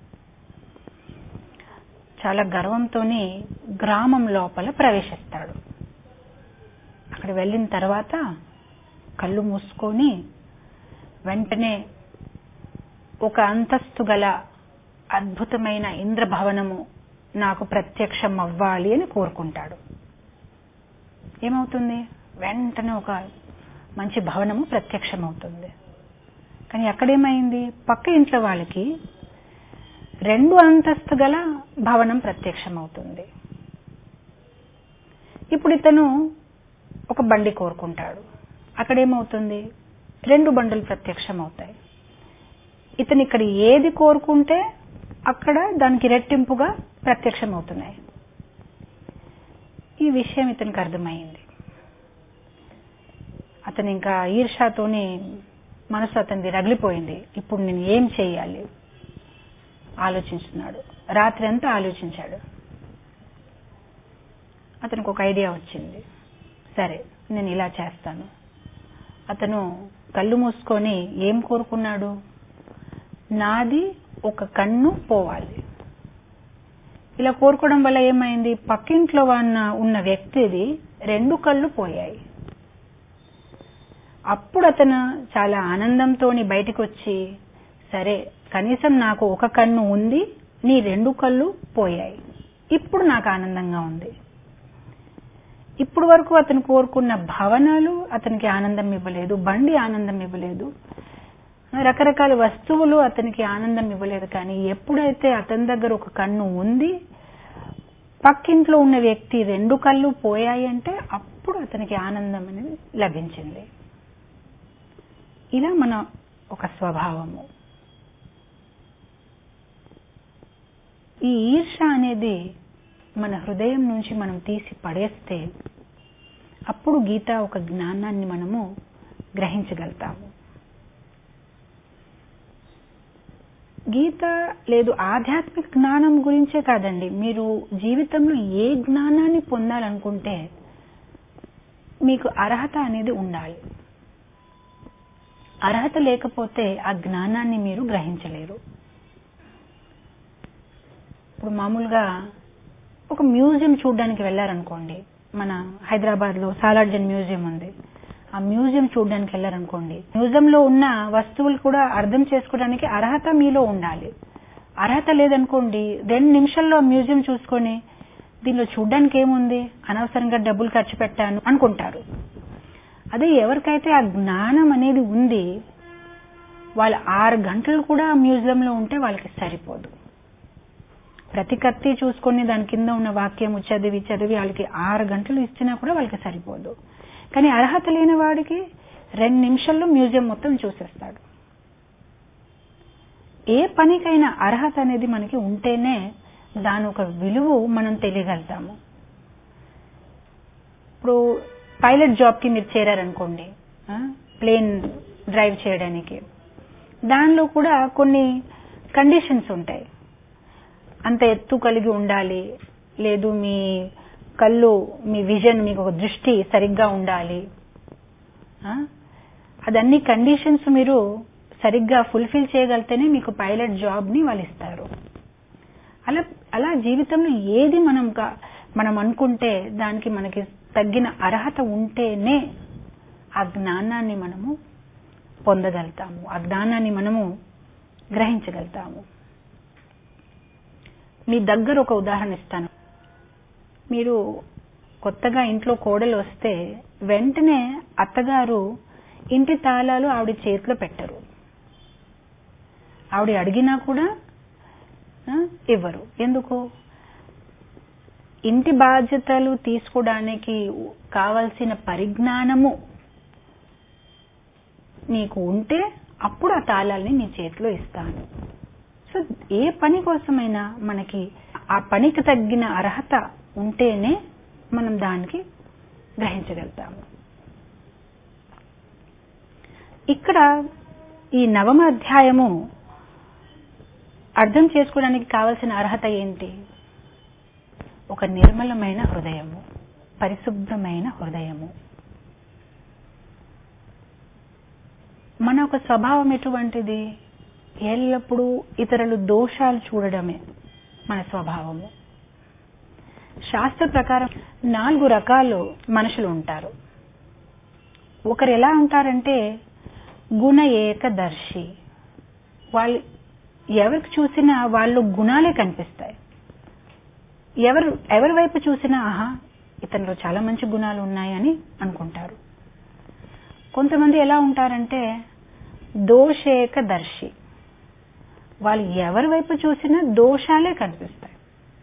[SPEAKER 1] చాలా గర్వంతోనే గ్రామం లోపల ప్రవేశిస్తాడు అక్కడ వెళ్ళిన తర్వాత కళ్ళు మూసుకొని వెంటనే ఒక అంతస్తు గల అద్భుతమైన ఇంద్రభవనము నాకు ప్రత్యక్షం అవ్వాలి అని కోరుకుంటాడు ఏమవుతుంది వెంటనే ఒక మంచి భవనము ప్రత్యక్షమవుతుంది కానీ అక్కడేమైంది పక్క ఇంట్లో వాళ్ళకి రెండు అంతస్తు గల భవనం ప్రత్యక్షమవుతుంది ఇప్పుడు ఇతను ఒక బండి కోరుకుంటాడు అక్కడేమవుతుంది రెండు బండులు ప్రత్యక్షమవుతాయి ఇతను ఇక్కడ ఏది కోరుకుంటే అక్కడ దానికి రెట్టింపుగా ప్రత్యక్షమవుతున్నాయి ఈ విషయం ఇతనికి అర్థమైంది అతను ఇంకా ఈర్షాతోని మనసు అతనిది రగిలిపోయింది ఇప్పుడు నేను ఏం చేయాలి ఆలోచిస్తున్నాడు రాత్రి అంతా ఆలోచించాడు అతనికి ఒక ఐడియా వచ్చింది సరే నేను ఇలా చేస్తాను అతను కళ్ళు మూసుకొని ఏం కోరుకున్నాడు నాది ఒక కన్ను పోవాలి ఇలా కోరుకోవడం వల్ల ఏమైంది పక్కింట్లో ఉన్న ఉన్న వ్యక్తిది రెండు కళ్ళు పోయాయి అప్పుడు అతను చాలా ఆనందంతోని బయటకు వచ్చి సరే కనీసం నాకు ఒక కన్ను ఉంది నీ రెండు కళ్ళు పోయాయి ఇప్పుడు నాకు ఆనందంగా ఉంది ఇప్పుడు వరకు అతను కోరుకున్న భవనాలు అతనికి ఆనందం ఇవ్వలేదు బండి ఆనందం ఇవ్వలేదు రకరకాల వస్తువులు అతనికి ఆనందం ఇవ్వలేదు కానీ ఎప్పుడైతే అతని దగ్గర ఒక కన్ను ఉంది పక్కింట్లో ఉన్న వ్యక్తి రెండు కళ్ళు పోయాయి అంటే అప్పుడు అతనికి ఆనందం అనేది లభించింది ఇలా మన ఒక స్వభావము ఈ ఈర్ష అనేది మన హృదయం నుంచి మనం తీసి పడేస్తే అప్పుడు గీత ఒక జ్ఞానాన్ని మనము గ్రహించగలుగుతాము గీత లేదు ఆధ్యాత్మిక జ్ఞానం గురించే కాదండి మీరు జీవితంలో ఏ జ్ఞానాన్ని పొందాలనుకుంటే మీకు అర్హత అనేది ఉండాలి అర్హత లేకపోతే ఆ జ్ఞానాన్ని మీరు గ్రహించలేరు ఇప్పుడు మామూలుగా ఒక మ్యూజియం చూడడానికి వెళ్ళారనుకోండి మన హైదరాబాద్ లో సాలార్జన్ మ్యూజియం ఉంది ఆ మ్యూజియం చూడడానికి వెళ్ళారనుకోండి మ్యూజియంలో ఉన్న వస్తువులు కూడా అర్థం చేసుకోవడానికి అర్హత మీలో ఉండాలి అర్హత లేదనుకోండి రెండు నిమిషాల్లో ఆ మ్యూజియం చూసుకొని దీనిలో చూడడానికి ఏముంది అనవసరంగా డబ్బులు ఖర్చు పెట్టాను అనుకుంటారు అదే ఎవరికైతే ఆ జ్ఞానం అనేది ఉంది వాళ్ళు ఆరు గంటలు కూడా మ్యూజియంలో ఉంటే వాళ్ళకి సరిపోదు ప్రతి కత్తి చూసుకొని దాని కింద ఉన్న వాక్యం చదివి చదివి వాళ్ళకి ఆరు గంటలు ఇచ్చినా కూడా వాళ్ళకి సరిపోదు కానీ అర్హత లేని వాడికి రెండు నిమిషాల్లో మ్యూజియం మొత్తం చూసేస్తాడు ఏ పనికైనా అర్హత అనేది మనకి ఉంటేనే దాని ఒక విలువ మనం తెలియగలుగుతాము ఇప్పుడు పైలట్ జాబ్ కి మీరు చేరారనుకోండి ప్లేన్ డ్రైవ్ చేయడానికి దానిలో కూడా కొన్ని కండిషన్స్ ఉంటాయి అంత ఎత్తు కలిగి ఉండాలి లేదు మీ కళ్ళు మీ విజన్ మీకు ఒక దృష్టి సరిగ్గా ఉండాలి అదన్ని కండిషన్స్ మీరు సరిగ్గా ఫుల్ఫిల్ చేయగలితేనే మీకు పైలట్ జాబ్ ని వాళ్ళు ఇస్తారు అలా అలా జీవితంలో ఏది మనం మనం అనుకుంటే దానికి మనకి తగ్గిన అర్హత ఉంటేనే ఆ జ్ఞానాన్ని మనము పొందగలుగుతాము ఆ జ్ఞానాన్ని మనము గ్రహించగలుగుతాము మీ దగ్గర ఒక ఉదాహరణ ఇస్తాను మీరు కొత్తగా ఇంట్లో కోడలు వస్తే వెంటనే అత్తగారు ఇంటి తాళాలు ఆవిడ చేతిలో పెట్టరు ఆవిడ అడిగినా కూడా ఆ, ఇవ్వరు ఎందుకు ఇంటి బాధ్యతలు తీసుకోవడానికి కావలసిన పరిజ్ఞానము నీకు ఉంటే అప్పుడు ఆ తాళాలని నీ చేతిలో ఇస్తాను సో ఏ పని కోసమైనా మనకి ఆ పనికి తగ్గిన అర్హత ఉంటేనే మనం దానికి గ్రహించగలుగుతాము ఇక్కడ ఈ నవమ అధ్యాయము అర్థం చేసుకోవడానికి కావలసిన అర్హత ఏంటి ఒక నిర్మలమైన హృదయము పరిశుభ్రమైన హృదయము మన ఒక స్వభావం ఎటువంటిది ఎల్లప్పుడూ ఇతరులు దోషాలు చూడడమే మన స్వభావము శాస్త్ర ప్రకారం నాలుగు రకాలు మనుషులు ఉంటారు ఒకరు ఎలా ఉంటారంటే గుణ ఏకదర్శి వాళ్ళు ఎవరికి చూసినా వాళ్ళు గుణాలే కనిపిస్తాయి ఎవరు ఎవరి వైపు చూసినా ఆహా ఇతనిలో చాలా మంచి గుణాలు ఉన్నాయని అనుకుంటారు కొంతమంది ఎలా ఉంటారంటే దోషేకదర్శి వాళ్ళు ఎవరి వైపు చూసినా దోషాలే కనిపిస్తాయి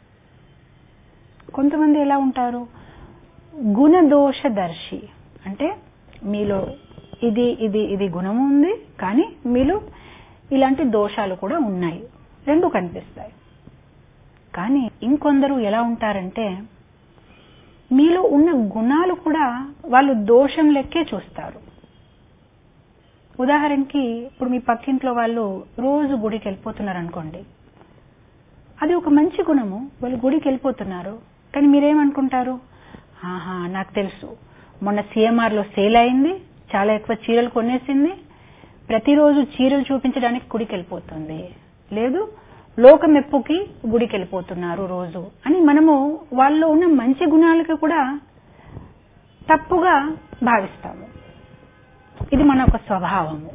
[SPEAKER 1] కొంతమంది ఎలా ఉంటారు గుణదోషదర్శి అంటే మీలో ఇది ఇది ఇది గుణము ఉంది కానీ మీలో ఇలాంటి దోషాలు కూడా ఉన్నాయి రెండు కనిపిస్తాయి కానీ ఇంకొందరు ఎలా ఉంటారంటే మీలో ఉన్న గుణాలు కూడా వాళ్ళు దోషం లెక్కే చూస్తారు ఉదాహరణకి ఇప్పుడు మీ పక్కింట్లో వాళ్ళు రోజు గుడికి వెళ్ళిపోతున్నారు అనుకోండి అది ఒక మంచి గుణము వాళ్ళు గుడికి వెళ్ళిపోతున్నారు కానీ మీరేమనుకుంటారు ఆహా నాకు తెలుసు మొన్న సిఎంఆర్ లో సేల్ అయింది చాలా ఎక్కువ చీరలు కొనేసింది ప్రతిరోజు చీరలు చూపించడానికి గుడికి వెళ్ళిపోతుంది లేదు లోక మెప్పుకి గుడికి వెళ్ళిపోతున్నారు రోజు అని మనము వాళ్ళలో ఉన్న మంచి గుణాలకు కూడా తప్పుగా భావిస్తాము ఇది మన ఒక స్వభావము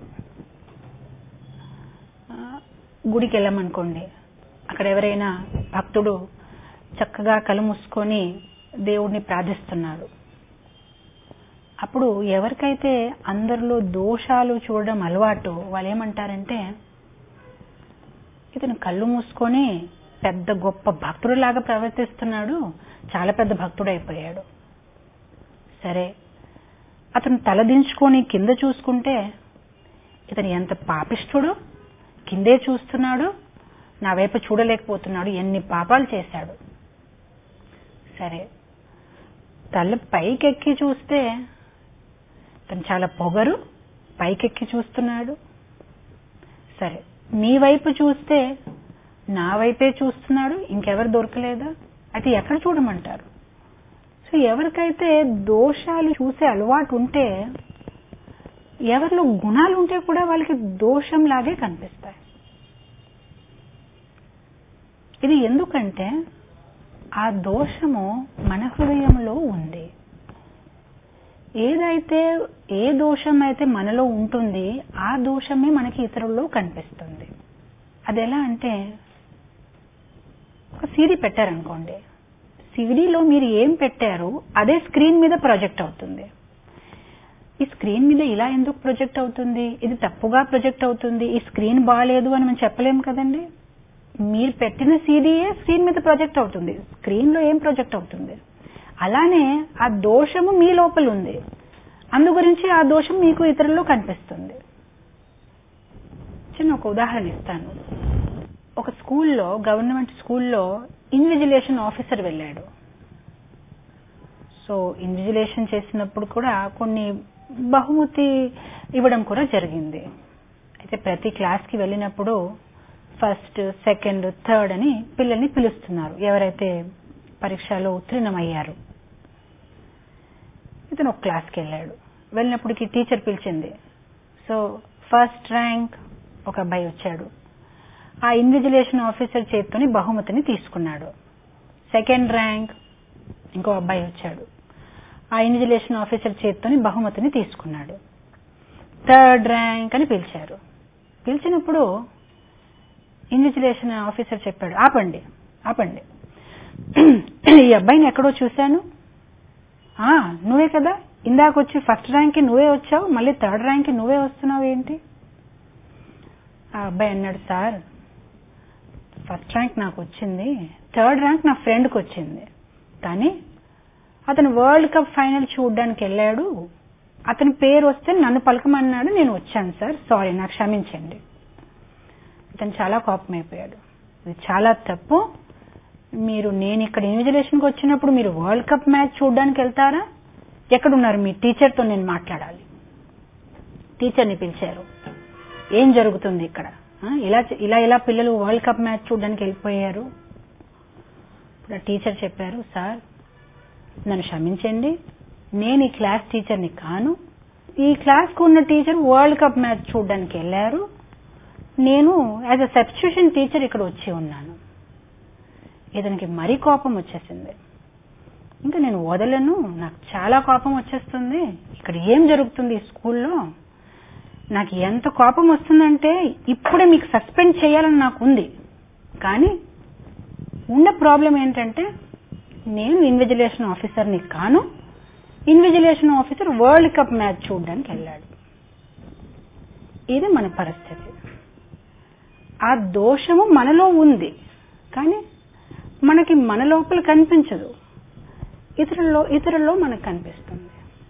[SPEAKER 1] ఆ, గుడికి వెళ్ళామనుకోండి అక్కడ ఎవరైనా భక్తుడు చక్కగా కళ్ళు మూసుకొని దేవుడిని ప్రార్థిస్తున్నారు అప్పుడు ఎవరికైతే అందరిలో దోషాలు చూడడం అలవాటు వాళ్ళు ఏమంటారంటే ఇతను కళ్ళు మూసుకొని పెద్ద గొప్ప భక్తుడిలాగా ప్రవర్తిస్తున్నాడు చాలా పెద్ద భక్తుడైపోయాడు సరే అతను తలదించుకొని కింద చూసుకుంటే ఇతను ఎంత పాపిష్ఠుడు కిందే చూస్తున్నాడు నా వైపు చూడలేకపోతున్నాడు ఎన్ని పాపాలు చేశాడు సరే తల పైకెక్కి చూస్తే తను చాలా పొగరు పైకెక్కి చూస్తున్నాడు సరే మీ వైపు చూస్తే నా వైపే చూస్తున్నాడు ఇంకెవరు దొరకలేదా అయితే ఎక్కడ చూడమంటారు సో ఎవరికైతే దోషాలు చూసే అలవాటు ఉంటే ఎవరిలో గుణాలు ఉంటే కూడా వాళ్ళకి దోషం లాగే కనిపిస్తాయి ఇది ఎందుకంటే ఆ దోషము మన హృదయంలో ఉంది ఏదైతే ఏ దోషం అయితే మనలో ఉంటుంది ఆ దోషమే మనకి ఇతరుల్లో కనిపిస్తుంది అది ఎలా అంటే ఒక సీడీ పెట్టారనుకోండి సీడీలో మీరు ఏం పెట్టారు అదే స్క్రీన్ మీద ప్రొజెక్ట్ అవుతుంది ఈ స్క్రీన్ మీద ఇలా ఎందుకు ప్రొజెక్ట్ అవుతుంది ఇది తప్పుగా ప్రొజెక్ట్ అవుతుంది ఈ స్క్రీన్ బాగాలేదు అని మనం చెప్పలేం కదండి మీరు పెట్టిన సీడీయే స్క్రీన్ మీద ప్రొజెక్ట్ అవుతుంది స్క్రీన్ లో ఏం ప్రొజెక్ట్ అవుతుంది అలానే ఆ దోషము మీ లోపల ఉంది అందు గురించి ఆ దోషం మీకు ఇతరుల్లో కనిపిస్తుంది చిన్న ఒక ఉదాహరణ ఇస్తాను ఒక స్కూల్లో గవర్నమెంట్ స్కూల్లో ఇన్విజిలేషన్ ఆఫీసర్ వెళ్ళాడు సో ఇన్విజిలేషన్ చేసినప్పుడు కూడా కొన్ని బహుమతి ఇవ్వడం కూడా జరిగింది అయితే ప్రతి క్లాస్ కి వెళ్ళినప్పుడు ఫస్ట్ సెకండ్ థర్డ్ అని పిల్లల్ని పిలుస్తున్నారు ఎవరైతే పరీక్షలో ఉత్తీర్ణమయ్యారు ఇతను ఒక క్లాస్కి వెళ్ళాడు వెళ్ళినప్పటికి టీచర్ పిలిచింది సో ఫస్ట్ ర్యాంక్ ఒక అబ్బాయి వచ్చాడు ఆ ఇన్విజిలేషన్ ఆఫీసర్ చేతితోని బహుమతిని తీసుకున్నాడు సెకండ్ ర్యాంక్ ఇంకో అబ్బాయి వచ్చాడు ఆ ఇన్విజిలేషన్ ఆఫీసర్ చేతితోని బహుమతిని తీసుకున్నాడు థర్డ్ ర్యాంక్ అని పిలిచారు పిలిచినప్పుడు ఇన్విజిలేషన్ ఆఫీసర్ చెప్పాడు ఆపండి ఆపండి ఈ అబ్బాయిని ఎక్కడో చూశాను ఆ నువ్వే కదా ఇందాక వచ్చి ఫస్ట్ ర్యాంక్ కి నువ్వే వచ్చావు మళ్ళీ థర్డ్ ర్యాంక్ కి నువ్వే వస్తున్నావు ఏంటి ఆ అబ్బాయి అన్నాడు సార్ ఫస్ట్ ర్యాంక్ నాకు వచ్చింది థర్డ్ ర్యాంక్ నా ఫ్రెండ్కి వచ్చింది కానీ అతను వరల్డ్ కప్ ఫైనల్ చూడడానికి వెళ్ళాడు అతని పేరు వస్తే నన్ను పలకమన్నాడు నేను వచ్చాను సార్ సారీ నాకు క్షమించండి అతను చాలా కోపం అయిపోయాడు ఇది చాలా తప్పు మీరు నేను ఇక్కడ ఇన్విజిలేషన్కి వచ్చినప్పుడు మీరు వరల్డ్ కప్ మ్యాచ్ చూడడానికి వెళ్తారా ఎక్కడున్నారు మీ టీచర్తో నేను మాట్లాడాలి టీచర్ని పిలిచారు ఏం జరుగుతుంది ఇక్కడ ఆ, ఇలా ఇలా ఇలా పిల్లలు వరల్డ్ కప్ మ్యాచ్ చూడడానికి వెళ్ళిపోయారు ఇప్పుడు ఆ టీచర్ చెప్పారు సార్ నన్ను క్షమించండి నేను ఈ క్లాస్ టీచర్ని కాను ఈ క్లాస్కు ఉన్న టీచర్ వరల్డ్ కప్ మ్యాచ్ చూడడానికి వెళ్ళారు నేను యాజ్ అ సబ్స్టిట్యూషన్ టీచర్ ఇక్కడ వచ్చి ఉన్నాను ఇతనికి మరీ కోపం వచ్చేసింది ఇంకా నేను వదలను నాకు చాలా కోపం వచ్చేస్తుంది ఇక్కడ ఏం జరుగుతుంది ఈ స్కూల్లో నాకు ఎంత కోపం వస్తుందంటే ఇప్పుడే మీకు సస్పెండ్ చేయాలని నాకు ఉంది కానీ ఉన్న ప్రాబ్లం ఏంటంటే నేను ఇన్విజిలేషన్ ఆఫీసర్ని కాను invigilation officer world cup match చూడడానికి వెళ్ళాడు ఇది మన పరిస్థితి ఆ దోషము మనలో ఉంది కానీ మనకి మన లోపల కనిపించదు ఇతరుల్లో ఇతరుల్లో మనకు కనిపిస్తుంది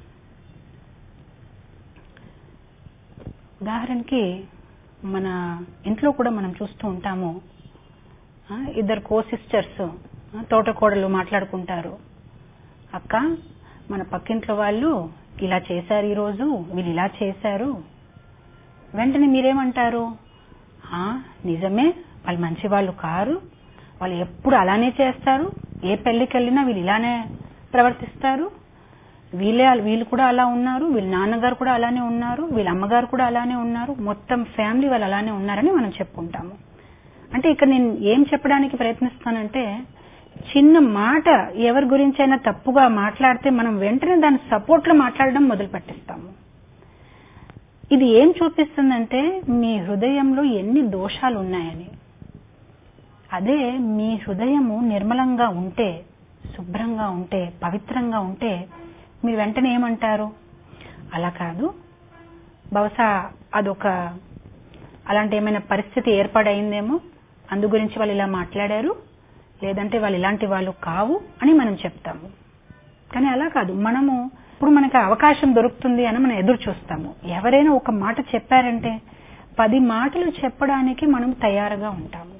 [SPEAKER 1] ఉదాహరణకి మన ఇంట్లో కూడా మనం చూస్తూ ఉంటాము ఆ, ఇద్దరు కో సిస్టర్స్ తోటకోడలు మాట్లాడుకుంటారు అక్క మన పక్కింట్లో వాళ్ళు ఇలా చేశారు ఈరోజు వీళ్ళు ఇలా చేశారు వెంటనే మీరేమంటారు "ఆ, నిజమే వాళ్ళు మంచి వాళ్ళు కారు వాళ్ళు ఎప్పుడు అలానే చేస్తారు ఏ పెళ్లికి వెళ్ళినా వీళ్ళు ఇలానే ప్రవర్తిస్తారు వీళ్ళే వీళ్ళు కూడా అలా ఉన్నారు వీళ్ళ నాన్నగారు కూడా అలానే ఉన్నారు వీళ్ళ అమ్మగారు కూడా అలానే ఉన్నారు మొత్తం ఫ్యామిలీ వాళ్ళు అలానే ఉన్నారని మనం చెప్పుకుంటాము అంటే ఇక్కడ నేను ఏం చెప్పడానికి ప్రయత్నిస్తానంటే చిన్న మాట ఎవరి గురించి అయినా తప్పుగా మాట్లాడితే మనం వెంటనే దాని సపోర్ట్ లో మాట్లాడడం మొదలు పెట్టిస్తాము ఇది ఏం చూపిస్తుందంటే మీ హృదయంలో ఎన్ని దోషాలు ఉన్నాయని అదే మీ హృదయము నిర్మలంగా ఉంటే శుభ్రంగా ఉంటే పవిత్రంగా ఉంటే మీరు వెంటనే ఏమంటారు అలా కాదు బహుశా అదొక అలాంటి ఏమైనా పరిస్థితి ఏర్పడైందేమో అందు గురించి వాళ్ళు ఇలా మాట్లాడారు లేదంటే వాళ్ళు ఇలాంటి వాళ్ళు కావు అని మనం చెప్తాము కానీ అలా కాదు మనము ఇప్పుడు మనకి అవకాశం దొరుకుతుంది అని మనం ఎదురు చూస్తాము ఎవరైనా ఒక మాట చెప్పారంటే పది మాటలు చెప్పడానికి మనం తయారుగా ఉంటాము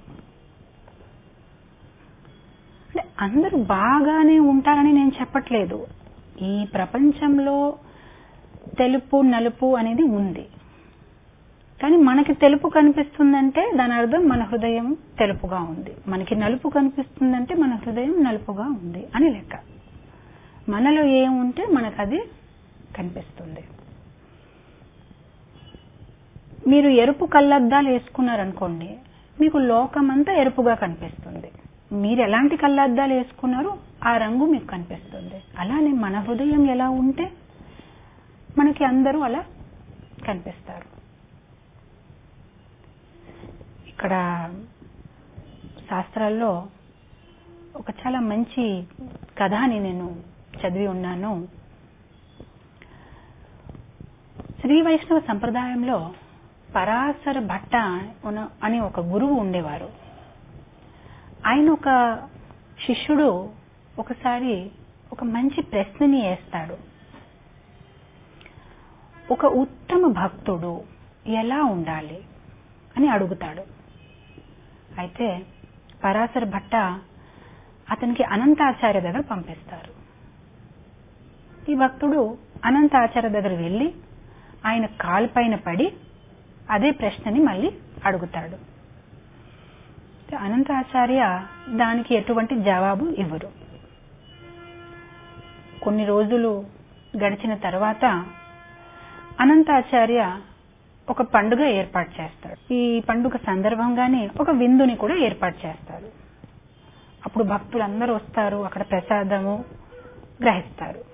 [SPEAKER 1] అంటే అందరూ బాగానే ఉంటారని నేను చెప్పట్లేదు ఈ ప్రపంచంలో తెలుపు నలుపు అనేది ఉంది కానీ మనకి తెలుపు కనిపిస్తుందంటే దాని అర్థం మన హృదయం తెలుపుగా ఉంది మనకి నలుపు కనిపిస్తుందంటే మన హృదయం నలుపుగా ఉంది అని లెక్క మనలో ఏముంటే మనకు అది కనిపిస్తుంది మీరు ఎరుపు కళ్ళద్దాలు వేసుకున్నారనుకోండి మీకు లోకమంతా ఎరుపుగా కనిపిస్తుంది మీరు ఎలాంటి కళ్ళద్దాలు వేసుకున్నారో ఆ రంగు మీకు కనిపిస్తుంది అలానే మన హృదయం ఎలా ఉంటే మనకి అందరూ అలా కనిపిస్తారు ఇక్కడ శాస్త్రాల్లో ఒక చాలా మంచి కథని నేను చదివి ఉన్నాను శ్రీ వైష్ణవ సంప్రదాయంలో పరాశర భట్ట ఉన్న- అని ఒక గురువు ఉండేవారు ఆయన ఒక శిష్యుడు ఒకసారి ఒక మంచి ప్రశ్నని వేస్తాడు ఒక ఉత్తమ భక్తుడు ఎలా ఉండాలి అని అడుగుతాడు అయితే పరాశర భట్ట అతనికి అనంతాచార్య దగ్గర పంపిస్తారు ఈ భక్తుడు అనంతాచార్య దగ్గర వెళ్ళి ఆయన కాలుపైన పడి అదే ప్రశ్నని మళ్ళీ అడుగుతాడు అనంతాచార్య దానికి ఎటువంటి జవాబు ఇవ్వరు కొన్ని రోజులు గడిచిన తర్వాత అనంతాచార్య ఒక పండుగ ఏర్పాటు చేస్తాడు ఈ పండుగ సందర్భంగానే ఒక విందుని కూడా ఏర్పాటు చేస్తాడు అప్పుడు భక్తులందరూ వస్తారు అక్కడ ప్రసాదము గ్రహిస్తారు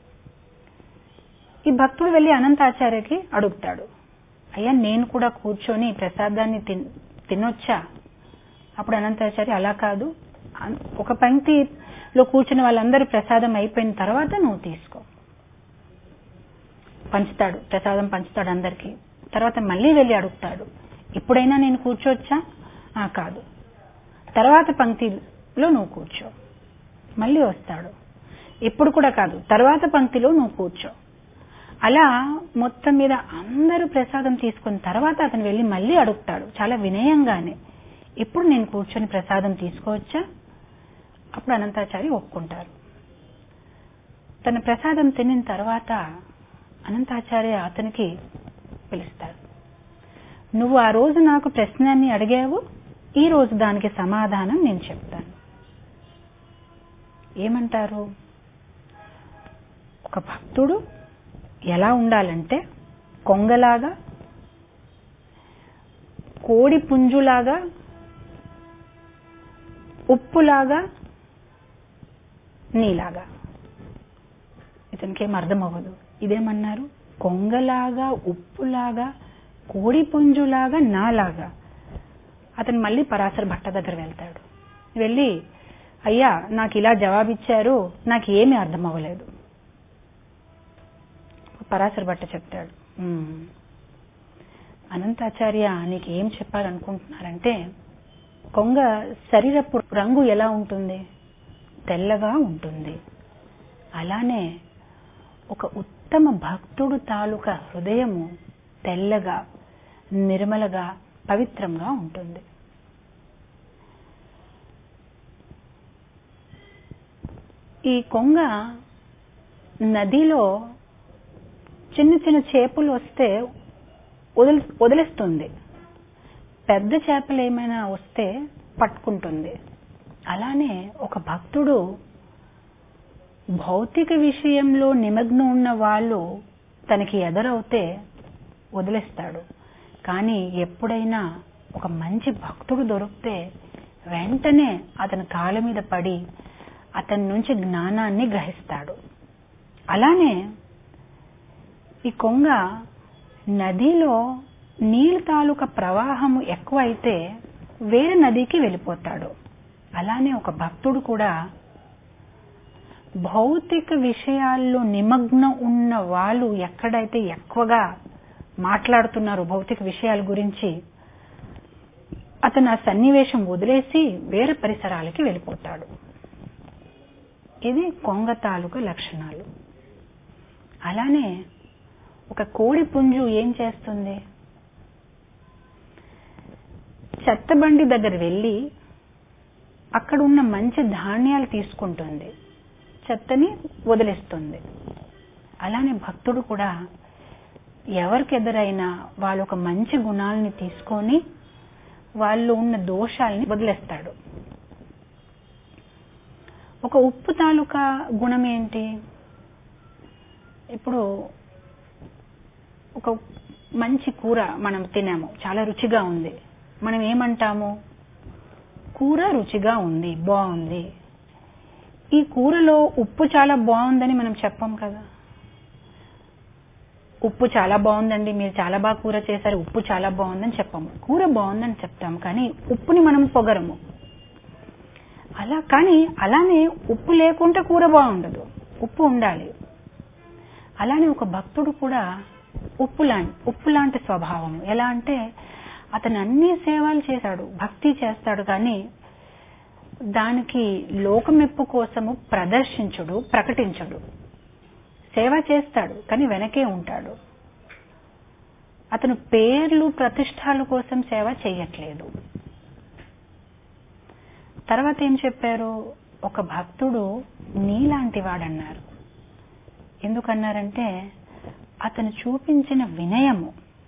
[SPEAKER 1] ఈ భక్తుడు వెళ్లి అనంతాచార్యకి అడుగుతాడు అయ్యా నేను కూడా కూర్చొని ప్రసాదాన్ని తిన్- తినొచ్చా అప్పుడు అనంతాచారి అలా కాదు అన్- ఒక పంక్తిలో కూర్చున్న వాళ్ళందరూ ప్రసాదం అయిపోయిన తర్వాత నువ్వు తీసుకో పంచుతాడు ప్రసాదం పంచుతాడు అందరికి తర్వాత మళ్ళీ వెళ్ళి అడుగుతాడు ఇప్పుడైనా నేను కూర్చోవచ్చా "ఆ, కాదు తర్వాత పంక్తిలో నువ్వు కూర్చో మళ్ళీ వస్తాడు ఇప్పుడు కూడా కాదు తర్వాత పంక్తిలో నువ్వు కూర్చో అలా మొత్తం మీద అందరూ ప్రసాదం తీసుకున్న తర్వాత అతను వెళ్ళి మళ్ళీ అడుగుతాడు చాలా వినయంగానే ఇప్పుడు నేను కూర్చొని ప్రసాదం తీసుకోవచ్చా అప్పుడు అనంతాచారి ఒప్పుకుంటారు తన ప్రసాదం తినిన తర్వాత అనంతాచార్య అతనికి పిలుస్తాడు నువ్వు ఆ రోజు నాకు ప్రశ్నాన్ని అడిగావు ఈ రోజు దానికి సమాధానం నేను చెప్తాను ఏమంటారు ఒక భక్తుడు ఎలా ఉండాలంటే కొంగలాగా కోడి పుంజులాగా ఉప్పులాగా నీలాగా ఇతనికేం అర్థం అవ్వదు ఇదేమన్నారు కొంగలాగా ఉప్పులాగా కోడి పుంజులాగా నాలాగా అతను మళ్ళీ పరాశర భట్ట దగ్గర వెళ్తాడు వెళ్ళి అయ్యా నాకు ఇలా జవాబిచ్చారు నాకు ఏమీ అర్థం అవ్వలేదు పరాశర భట్ట చెప్తాడు "ఉమ్, అనంతాచార్య నీకు ఏం చెప్పాలనుకుంటున్నారంటే కొంగ శరీరపు రంగు ఎలా ఉంటుంది తెల్లగా ఉంటుంది అలానే ఒక ఉత్తమ భక్తుడు తాలూకా హృదయము తెల్లగా నిర్మలగా పవిత్రంగా ఉంటుంది ఈ కొంగ నదిలో చిన్న చిన్న చేపలు వస్తే వదిలి వదిలేస్తుంది పెద్ద చేపలు ఏమైనా వస్తే పట్టుకుంటుంది అలానే ఒక భక్తుడు భౌతిక విషయంలో నిమగ్నం ఉన్న వాళ్ళు తనకి ఎదరవుతే వదిలేస్తాడు కానీ ఎప్పుడైనా ఒక మంచి భక్తుడు దొరికితే వెంటనే అతని కాళ్ళ మీద పడి అతని నుంచి జ్ఞానాన్ని గ్రహిస్తాడు అలానే ఈ కొంగ నదిలో నీళ్ళ తాలూకా ప్రవాహము ఎక్కువైతే వేరే నదికి వెళ్ళిపోతాడు అలానే ఒక భక్తుడు కూడా భౌతిక విషయాల్లో నిమగ్నం ఉన్న వాళ్ళు ఎక్కడైతే ఎక్కువగా మాట్లాడుతున్నారు భౌతిక విషయాల గురించి అతను ఆ సన్నివేశం వదిలేసి వేరే పరిసరాలకి వెళ్ళిపోతాడు ఇది కొంగ తాలూకా లక్షణాలు అలానే ఒక కోడి పుంజు ఏం చేస్తుంది చెత్తబండి దగ్గర వెళ్ళి అక్కడ ఉన్న మంచి ధాన్యాలు తీసుకుంటుంది చెత్తని వదిలేస్తుంది అలానే భక్తుడు కూడా ఎవరికి ఎదురైనా వాళ్ళు ఒక మంచి గుణాలని తీసుకొని వాళ్ళు ఉన్న దోషాలని వదిలేస్తాడు ఒక ఉప్పు తాలూకా గుణం ఏంటి ఇప్పుడు ఒక మంచి కూర మనం తినాము చాలా రుచిగా ఉంది మనం ఏమంటాము కూర రుచిగా ఉంది బాగుంది ఈ కూరలో ఉప్పు చాలా బాగుందని మనం చెప్పం కదా ఉప్పు చాలా బాగుందండి మీరు చాలా బాగా కూర చేశారు ఉప్పు చాలా బాగుందని చెప్పాము కూర బాగుందని చెప్తాము కానీ ఉప్పుని మనం పొగరము అలా కానీ అలానే ఉప్పు లేకుంటే కూర బాగుండదు ఉప్పు ఉండాలి అలానే ఒక భక్తుడు కూడా ఉప్పు లాంటి ఉప్పు లాంటి స్వభావం ఎలా అంటే అతను అన్ని సేవలు చేశాడు భక్తి చేస్తాడు కానీ దానికి లోకమెప్పు కోసము ప్రదర్శించుడు ప్రకటించడు సేవ చేస్తాడు కానీ వెనకే ఉంటాడు అతను పేర్లు ప్రతిష్టాల కోసం సేవ చేయట్లేదు తర్వాత ఏం చెప్పారు ఒక భక్తుడు నీలాంటి వాడన్నారు ఎందుకన్నారంటే అతను చూపించిన వినయము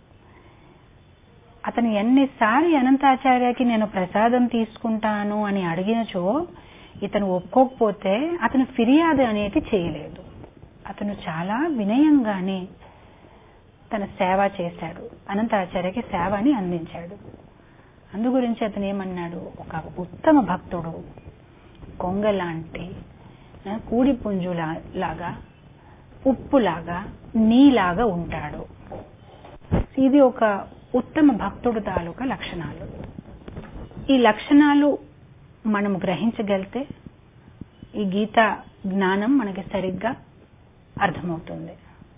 [SPEAKER 1] అతను ఎన్నిసారి అనంతాచార్యకి నేను ప్రసాదం తీసుకుంటాను అని అడిగినచో ఇతను ఒప్పుకోకపోతే అతను ఫిర్యాదు అనేది చేయలేదు అతను చాలా వినయంగానే తన సేవ చేశాడు అనంతాచార్యకి సేవని అందించాడు అందు గురించి అతను ఏమన్నాడు ఒక ఉత్తమ భక్తుడు కొంగ లాంటి ఆ, కూడి పుంజులా లాగా ఉప్పులాగా నీలాగా ఉంటాడు ఇది ఒక ఉత్తమ భక్తుడు తాలూకా లక్షణాలు ఈ లక్షణాలు మనం గ్రహించగలిగితే ఈ గీత జ్ఞానం మనకి సరిగ్గా అర్థమవుతుంది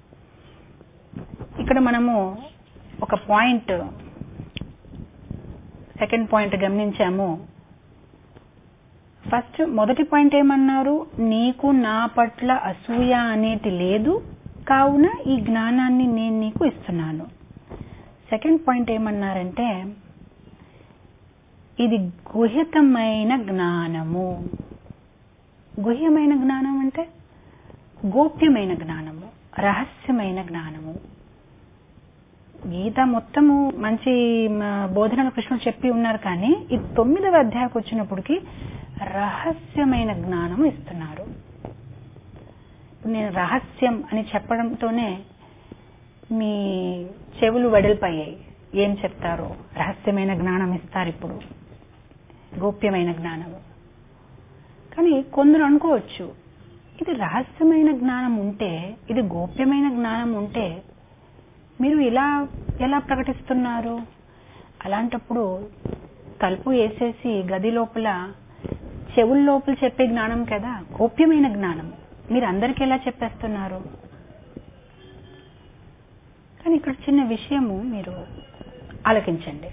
[SPEAKER 1] ఇక్కడ మనము ఒక పాయింట్ సెకండ్ పాయింట్ గమనించాము ఫస్ట్ మొదటి పాయింట్ ఏమన్నారు నీకు నా పట్ల అసూయ అనేటి లేదు కావున ఈ జ్ఞానాన్ని నేను నీకు ఇస్తున్నాను సెకండ్ పాయింట్ ఏమన్నారంటే ఇది గుహ్యతమైన జ్ఞానము గుహ్యమైన జ్ఞానం అంటే గోప్యమైన జ్ఞానము రహస్యమైన జ్ఞానము గీత మొత్తము మంచి మ, బోధనలు కృష్ణుడు చెప్పి ఉన్నారు కానీ ఈ తొమ్మిదవ అధ్యాయకు వచ్చినప్పటికి రహస్యమైన జ్ఞానం ఇస్తున్నారు ఇప్పుడు నేను రహస్యం అని చెప్పడంతోనే మీ చెవులు వెడల్పయ్యాయి ఏం చెప్తారో రహస్యమైన జ్ఞానం ఇస్తారు ఇప్పుడు గోప్యమైన జ్ఞానము కానీ కొందరు అనుకోవచ్చు ఇది రహస్యమైన జ్ఞానం ఉంటే ఇది గోప్యమైన జ్ఞానం ఉంటే మీరు ఇలా ఎలా ప్రకటిస్తున్నారు అలాంటప్పుడు తలుపు వేసేసి గది లోపల చెవుల లోపల చెప్పే జ్ఞానం కదా గోప్యమైన జ్ఞానం మీరు అందరికీ ఎలా చెప్పేస్తున్నారు కానీ ఇక్కడ చిన్న విషయము మీరు ఆలకించండి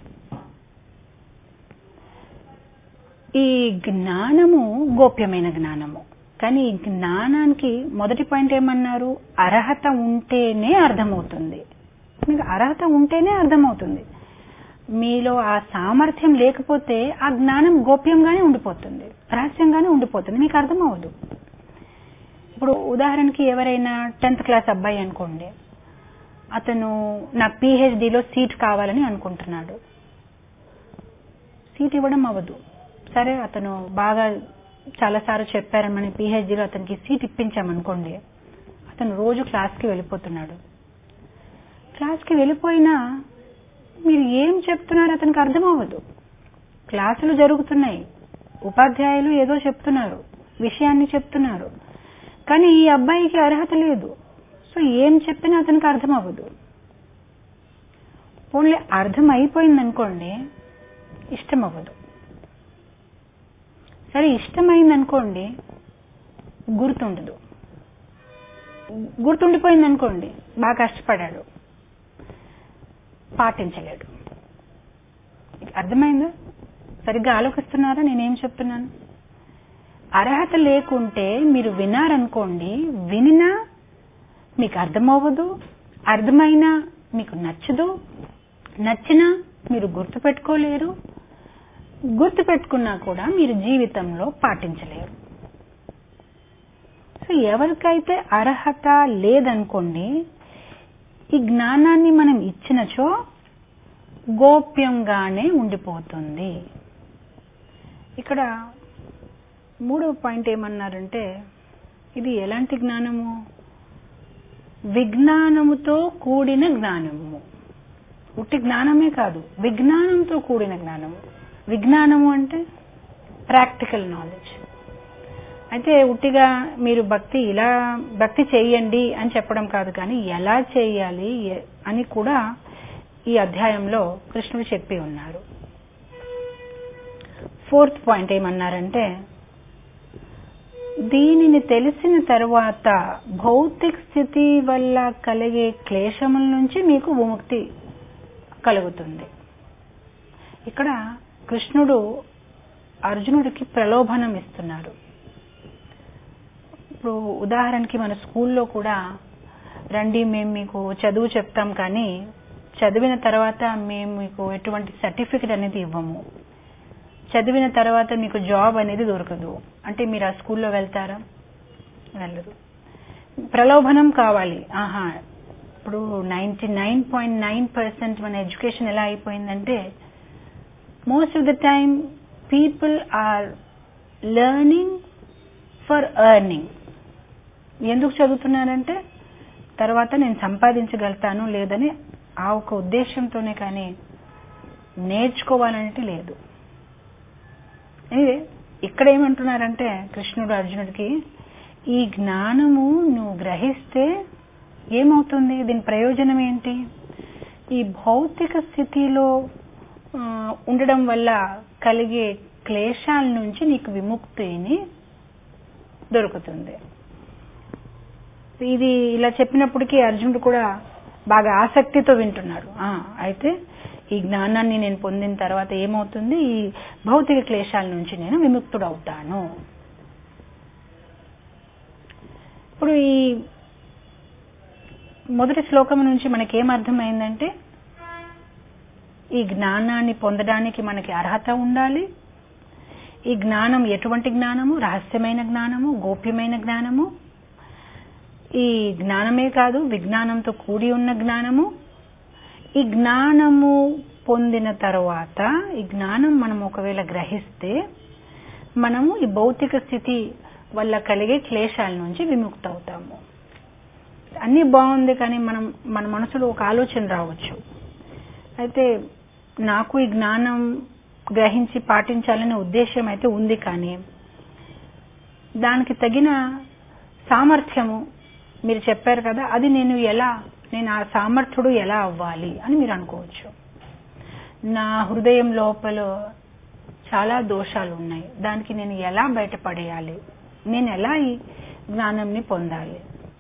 [SPEAKER 1] ఈ జ్ఞానము గోప్యమైన జ్ఞానము కానీ ఈ జ్ఞానానికి మొదటి పాయింట్ ఏమన్నారు అర్హత ఉంటేనే అర్థమవుతుంది మీకు అర్హత ఉంటేనే అర్థమవుతుంది మీలో ఆ సామర్థ్యం లేకపోతే ఆ జ్ఞానం గోప్యంగానే ఉండిపోతుంది రహస్యంగానే ఉండిపోతుంది మీకు అర్థం అవ్వదు ఇప్పుడు ఉదాహరణకి ఎవరైనా టెన్త్ క్లాస్ అబ్బాయి అనుకోండి అతను నాకు పిహెచ్డిలో సీట్ కావాలని అనుకుంటున్నాడు సీట్ ఇవ్వడం అవ్వదు సరే అతను బాగా చాలాసార్లు చెప్పారని పిహెచ్డిలో అతనికి సీట్ ఇప్పించామనుకోండి అతను రోజు క్లాస్కి వెళ్ళిపోతున్నాడు క్లాస్కి వెళ్ళిపోయినా మీరు ఏం చెప్తున్నారు అతనికి అర్థం అవ్వదు క్లాసులు జరుగుతున్నాయి ఉపాధ్యాయులు ఏదో చెప్తున్నారు విషయాన్ని చెప్తున్నారు కానీ ఈ అబ్బాయికి అర్హత లేదు సో ఏం చెప్పినా అతనికి అర్థం అవ్వదు ఓన్లీ అర్థం అయిపోయింది అనుకోండి ఇష్టం అవ్వదు సరే ఇష్టమైంది అనుకోండి గుర్తుండదు గుర్తుండిపోయింది అనుకోండి బాగా కష్టపడాడు పాటించలేడు అర్థమైందా సరిగ్గా ఆలోచిస్తున్నారా నేనేం చెప్తున్నాను అర్హత లేకుంటే మీరు వినారనుకోండి వినినా మీకు అర్థమవ్వదు అర్థమైనా మీకు నచ్చదు నచ్చినా మీరు గుర్తుపెట్టుకోలేరు గుర్తుపెట్టుకున్నా కూడా మీరు జీవితంలో పాటించలేరు సో ఎవరికైతే అర్హత లేదనుకోండి ఈ జ్ఞానాన్ని మనం ఇచ్చినచో గోప్యంగానే ఉండిపోతుంది ఇక్కడ మూడవ పాయింట్ ఏమన్నారంటే ఇది ఎలాంటి జ్ఞానము విజ్ఞానముతో కూడిన జ్ఞానము ఉట్టి జ్ఞానమే కాదు విజ్ఞానంతో కూడిన జ్ఞానము విజ్ఞానము అంటే ప్రాక్టికల్ నాలెడ్జ్ అయితే ఉట్టిగా మీరు భక్తి ఇలా భక్తి చేయండి అని చెప్పడం కాదు కానీ ఎలా చేయాలి ఎ- అని కూడా ఈ అధ్యాయంలో కృష్ణుడు చెప్పి ఉన్నారు ఫోర్త్ పాయింట్ ఏమన్నారంటే దీనిని తెలిసిన తరువాత భౌతిక స్థితి వల్ల కలిగే క్లేశముల నుంచి మీకు విముక్తి కలుగుతుంది ఇక్కడ కృష్ణుడు అర్జునుడికి ప్రలోభనం ఇస్తున్నారు ఇప్పుడు ఉదాహరణకి మన స్కూల్లో కూడా రండి మేము మీకు చదువు చెప్తాం కానీ చదివిన తర్వాత మేము మీకు ఎటువంటి సర్టిఫికెట్ అనేది ఇవ్వము చదివిన తర్వాత మీకు జాబ్ అనేది దొరకదు అంటే మీరు ఆ స్కూల్లో వెళ్తారా వెళ్ళరు ప్రలోభనం కావాలి ఆహా ఇప్పుడు ninety nine point nine percent మన ఎడ్యుకేషన్ ఎలా అయిపోయిందంటే most of the time people are learning for earning ఎందుకు చదువుతున్నారంటే తర్వాత నేను సంపాదించగలుగుతాను లేదని ఆ ఒక ఉద్దేశంతోనే కానీ నేర్చుకోవాలంటే లేదు ఎనివే ఇక్కడ ఏమంటున్నారంటే కృష్ణుడు అర్జునుడికి ఈ జ్ఞానము నువ్వు గ్రహిస్తే ఏమవుతుంది దీని ప్రయోజనం ఏంటి ఈ భౌతిక స్థితిలో ఆ, ఉండడం వల్ల కలిగే క్లేశాల నుంచి నీకు విముక్తిని దొరుకుతుంది ఇది ఇలా చెప్పినప్పటికీ అర్జునుడు కూడా బాగా ఆసక్తితో వింటున్నాడు ఆ, అయితే ఈ జ్ఞానాన్ని నేను పొందిన తర్వాత ఏమవుతుంది ఈ భౌతిక క్లేశాల నుంచి నేను విముక్తుడవుతాను ఇప్పుడు ఈ మొదటి శ్లోకం నుంచి మనకి ఏం అర్థమైందంటే ఈ జ్ఞానాన్ని పొందడానికి మనకి అర్హత ఉండాలి ఈ జ్ఞానం ఎటువంటి జ్ఞానము రహస్యమైన జ్ఞానము గోప్యమైన జ్ఞానము ఈ జ్ఞానమే కాదు విజ్ఞానంతో కూడి ఉన్న జ్ఞానము ఈ జ్ఞానము పొందిన తర్వాత ఈ జ్ఞానం మనం ఒకవేళ గ్రహిస్తే మనము ఈ భౌతిక స్థితి వల్ల కలిగే క్లేశాల నుంచి విముక్త అవుతాము అన్నీ బాగుంది కానీ మనం మన మనసులో ఒక ఆలోచన రావచ్చు అయితే నాకు ఈ జ్ఞానం గ్రహించి పాటించాలనే ఉద్దేశం అయితే ఉంది కానీ దానికి తగిన సామర్థ్యము మీరు చెప్పారు కదా అది నేను ఎలా నేను ఆ సామర్థ్యుడు ఎలా అవ్వాలి అని మీరు అనుకోవచ్చు నా హృదయం లోపల చాలా దోషాలు ఉన్నాయి దానికి నేను ఎలా బయటపడేయాలి నేను ఎలా ఈ జ్ఞానంని పొందాలి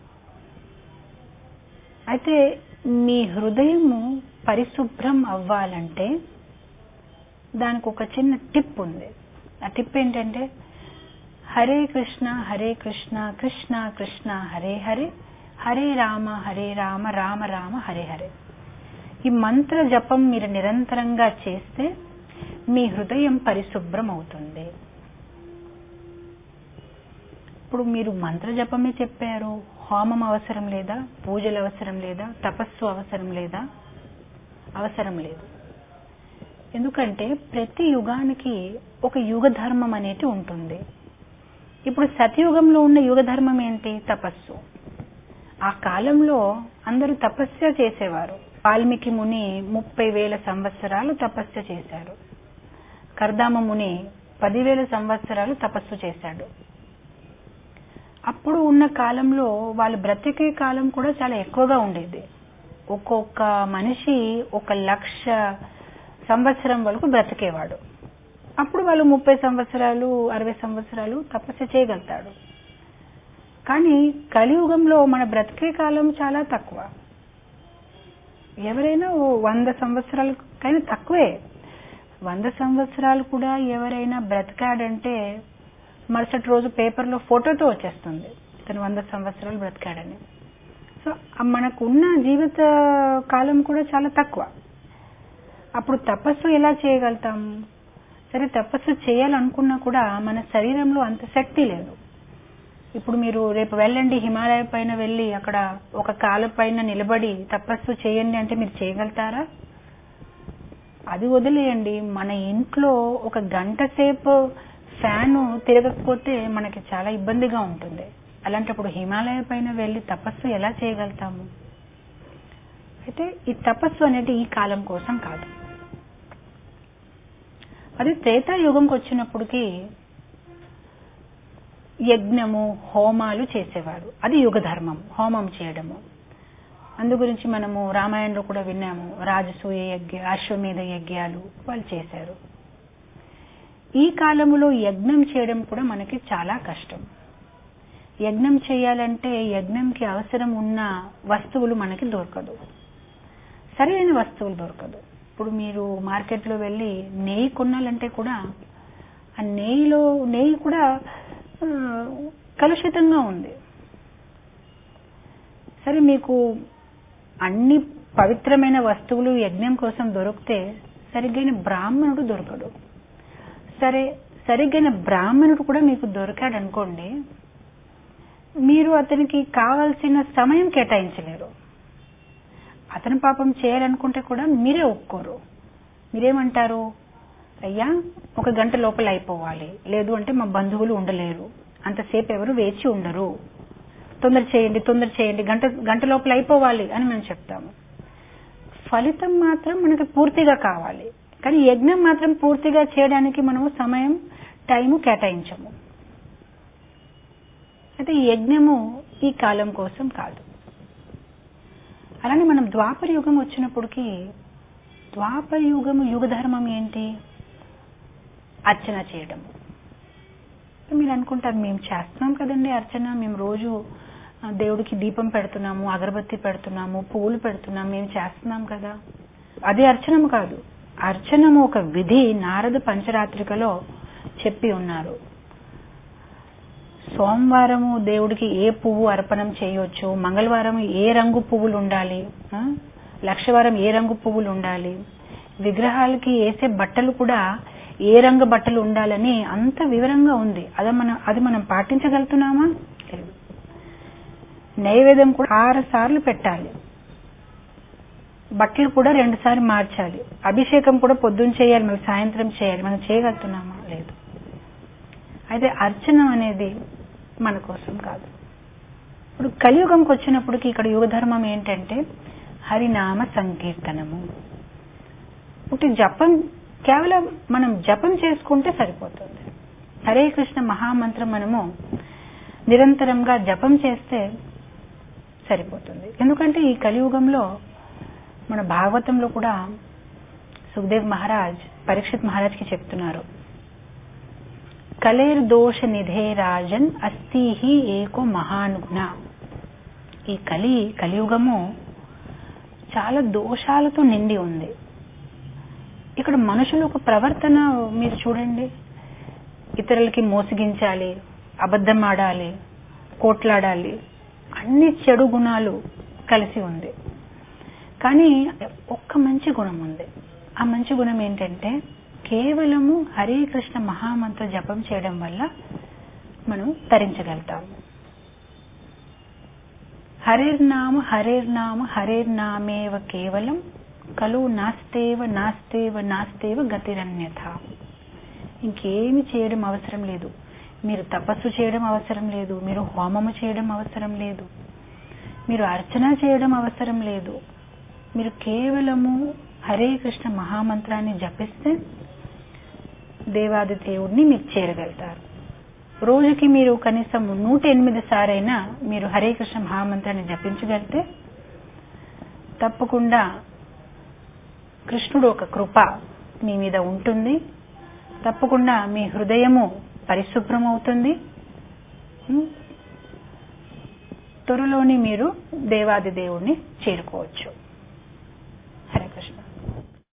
[SPEAKER 1] అయితే మీ హృదయము పరిశుభ్రం అవ్వాలంటే దానికి ఒక చిన్న టిప్ ఉంది ఆ టిప్ ఏంటంటే హరే కృష్ణ హరే కృష్ణ కృష్ణ కృష్ణ హరే హరే హరే రామ హరే రామ రామ రామ హరే హరే ఈ మంత్ర జపం మీరు నిరంతరంగా చేస్తే మీ హృదయం పరిశుభ్రం అవుతుంది ఇప్పుడు మీరు మంత్ర జపమే చెప్పారు హోమం అవసరం లేదా పూజలు అవసరం లేదా తపస్సు అవసరం లేదా అవసరం లేదు ఎందుకంటే ప్రతి యుగానికి ఒక యుగ ధర్మం అనేది ఉంటుంది ఇప్పుడు సతయుగంలో ఉన్న యుగ ధర్మం ఏంటి తపస్సు ఆ కాలంలో అందరూ తపస్య చేసేవారు వాల్మీకి ముని ముప్పై వేల సంవత్సరాలు తపస్య చేశారు కర్దామ ముని పదివేల సంవత్సరాలు తపస్సు చేశాడు అప్పుడు ఉన్న కాలంలో వాళ్ళు బ్రతికే కాలం కూడా చాలా ఎక్కువగా ఉండేది ఒక్కొక్క మనిషి ఒక లక్ష సంవత్సరం వరకు బ్రతికేవాడు అప్పుడు వాళ్ళు ముప్పై సంవత్సరాలు అరవై సంవత్సరాలు తపస్సు చేయగలుగుతాడు కానీ కలియుగంలో మన బ్రతికే కాలం చాలా తక్కువ ఎవరైనా ఓ వంద సంవత్సరాలకైనా తక్కువే వంద సంవత్సరాలు కూడా ఎవరైనా బ్రతికాడంటే మరుసటి రోజు పేపర్లో ఫోటోతో వచ్చేస్తుంది ఇతను వంద సంవత్సరాలు బ్రతికాడని సో మనకున్న జీవిత కాలం కూడా చాలా తక్కువ అప్పుడు తపస్సు ఎలా చేయగలుగుతాము సరే తపస్సు చేయాలనుకున్నా కూడా మన శరీరంలో అంత శక్తి లేదు ఇప్పుడు మీరు రేపు వెళ్ళండి హిమాలయ పైన వెళ్ళి అక్కడ ఒక కాలు పైన నిలబడి తపస్సు చేయండి అంటే మీరు చేయగలుగుతారా అది వదిలేయండి మన ఇంట్లో ఒక గంట సేపు ఫ్యాన్ తిరగకపోతే మనకి చాలా ఇబ్బందిగా ఉంటుంది అలాంటప్పుడు హిమాలయ పైన వెళ్ళి తపస్సు ఎలా చేయగలుగుతాము అయితే ఈ తపస్సు అనేది ఈ కాలం కోసం కాదు అది త్రేతాయుగంకి వచ్చినప్పటికీ యజ్ఞము హోమాలు చేసేవారు అది యుగ ధర్మం హోమం చేయడము అందు గురించి మనము రామాయణంలో కూడా విన్నాము రాజసూయ యజ్ఞ అశ్వమేధ యజ్ఞాలు వాళ్ళు చేశారు ఈ కాలంలో యజ్ఞం చేయడం కూడా మనకి చాలా కష్టం యజ్ఞం చేయాలంటే యజ్ఞంకి అవసరం ఉన్న వస్తువులు మనకి దొరకదు సరైన వస్తువులు దొరకదు ఇప్పుడు మీరు మార్కెట్లో వెళ్ళి నెయ్యి కొనాలంటే కూడా ఆ నెయ్యిలో నెయ్యి కూడా ఆ, కలుషితంగా ఉంది సరే మీకు అన్ని పవిత్రమైన వస్తువులు యజ్ఞం కోసం దొరికితే సరిగ్గైన బ్రాహ్మణుడు దొరకడు సరే సరిగ్గైన బ్రాహ్మణుడు కూడా మీకు దొరికాడు అనుకోండి మీరు అతనికి కావాల్సిన సమయం కేటాయించలేరు అతను పాపం చేయాలనుకుంటే కూడా మీరే ఒప్పుకోరు మీరేమంటారు అయ్యా ఒక గంట లోపల అయిపోవాలి లేదు అంటే మా బంధువులు ఉండలేరు అంతసేపు ఎవరు వేచి ఉండరు తొందర చేయండి తొందర చేయండి గంట గంట లోపల అయిపోవాలి అని మనం చెప్తాము ఫలితం మాత్రం మనకి పూర్తిగా కావాలి కానీ యజ్ఞం మాత్రం పూర్తిగా చేయడానికి మనము సమయం టైము కేటాయించము అయితే ఈ యజ్ఞము ఈ కాలం కోసం కాదు అలానే మనం ద్వాపర యుగం వచ్చినప్పటికీ ద్వాపర యుగము యుగ ధర్మం ఏంటి అర్చన చేయడము మీరు అనుకుంటారు మేము చేస్తున్నాం కదండి అర్చన మేము రోజు ఆ, దేవుడికి దీపం పెడుతున్నాము అగరబత్తి పెడుతున్నాము పువ్వులు పెడుతున్నాము మేము చేస్తున్నాం కదా అది అర్చనము కాదు అర్చనము ఒక విధి నారద పంచరాత్రికలో చెప్పి ఉన్నారు సోమవారము దేవుడికి ఏ పువ్వు అర్పణం చేయొచ్చు మంగళవారం ఏ రంగు పువ్వులు ఉండాలి ఆ? లక్షవారం ఏ రంగు పువ్వులు ఉండాలి విగ్రహాలకి వేసే బట్టలు కూడా ఏ రంగు బట్టలు ఉండాలని అంత వివరంగా ఉంది అది మనం అది మనం పాటించగలుగుతున్నామా లేదు నైవేద్యం కూడా ఆరు సార్లు పెట్టాలి బట్టలు కూడా రెండు సార్లు మార్చాలి అభిషేకం కూడా పొద్దున్న చేయాలి మళ్ళీ సాయంత్రం చేయాలి మనం చేయగలుగుతున్నామా లేదు అయితే అర్చన అనేది మన కోసం కాదు ఇప్పుడు కలియుగంకి వచ్చినప్పటికి ఇక్కడ యుగ ధర్మం ఏంటంటే హరినామ సంకీర్తనము ఒకటి జపం కేవలం మనం జపం చేసుకుంటే సరిపోతుంది హరే కృష్ణ మహామంత్రం మనము నిరంతరంగా జపం చేస్తే సరిపోతుంది ఎందుకంటే ఈ కలియుగంలో మన భాగవతంలో కూడా సుఖదేవ్ మహారాజ్ పరీక్షిత్ మహారాజ్కి చెప్తున్నారు కలేర్ దోష నిధే రాజన్ అస్థిహి ఏకో మహాన్ గుణ ఈ కలి కలియుగము చాలా దోషాలతో నిండి ఉంది ఇక్కడ మనుషుల ఒక ప్రవర్తన మీరు చూడండి ఇతరులకి మోసగించాలి అబద్ధం ఆడాలి కోట్లాడాలి అన్ని చెడు గుణాలు కలిసి ఉంది కానీ ఒక్క మంచి గుణం ఉంది ఆ మంచి గుణం ఏంటంటే కేవలము హరే కృష్ణ మహామంత్ర జపం చేయడం వల్ల మనం తరించగలుగుతాము హరేర్నామ హరేర్నామ హరేర్నామేవ కేవలం కలు నాస్తేవ నాస్తేవ నాస్తేవ గతిరన్యథ ఇంకేమి చేయడం అవసరం లేదు మీరు తపస్సు చేయడం అవసరం లేదు మీరు హోమము చేయడం అవసరం లేదు మీరు అర్చన చేయడం అవసరం లేదు మీరు కేవలము హరే కృష్ణ మహామంత్రాన్ని జపిస్తే దేవాది దేవుడిని మీరు చేరగలుగుతారు రోజుకి మీరు కనీసం నూట ఎనిమిది సారైనా మీరు హరే కృష్ణ మహామంత్రాన్ని జపించగలిగితే తప్పకుండా కృష్ణుడు ఒక కృప మీ మీద ఉంటుంది తప్పకుండా మీ హృదయము పరిశుభ్రం అవుతుంది ఉం? త్వరలోనే మీరు దేవాది దేవుణ్ణి చేరుకోవచ్చు హరే కృష్ణ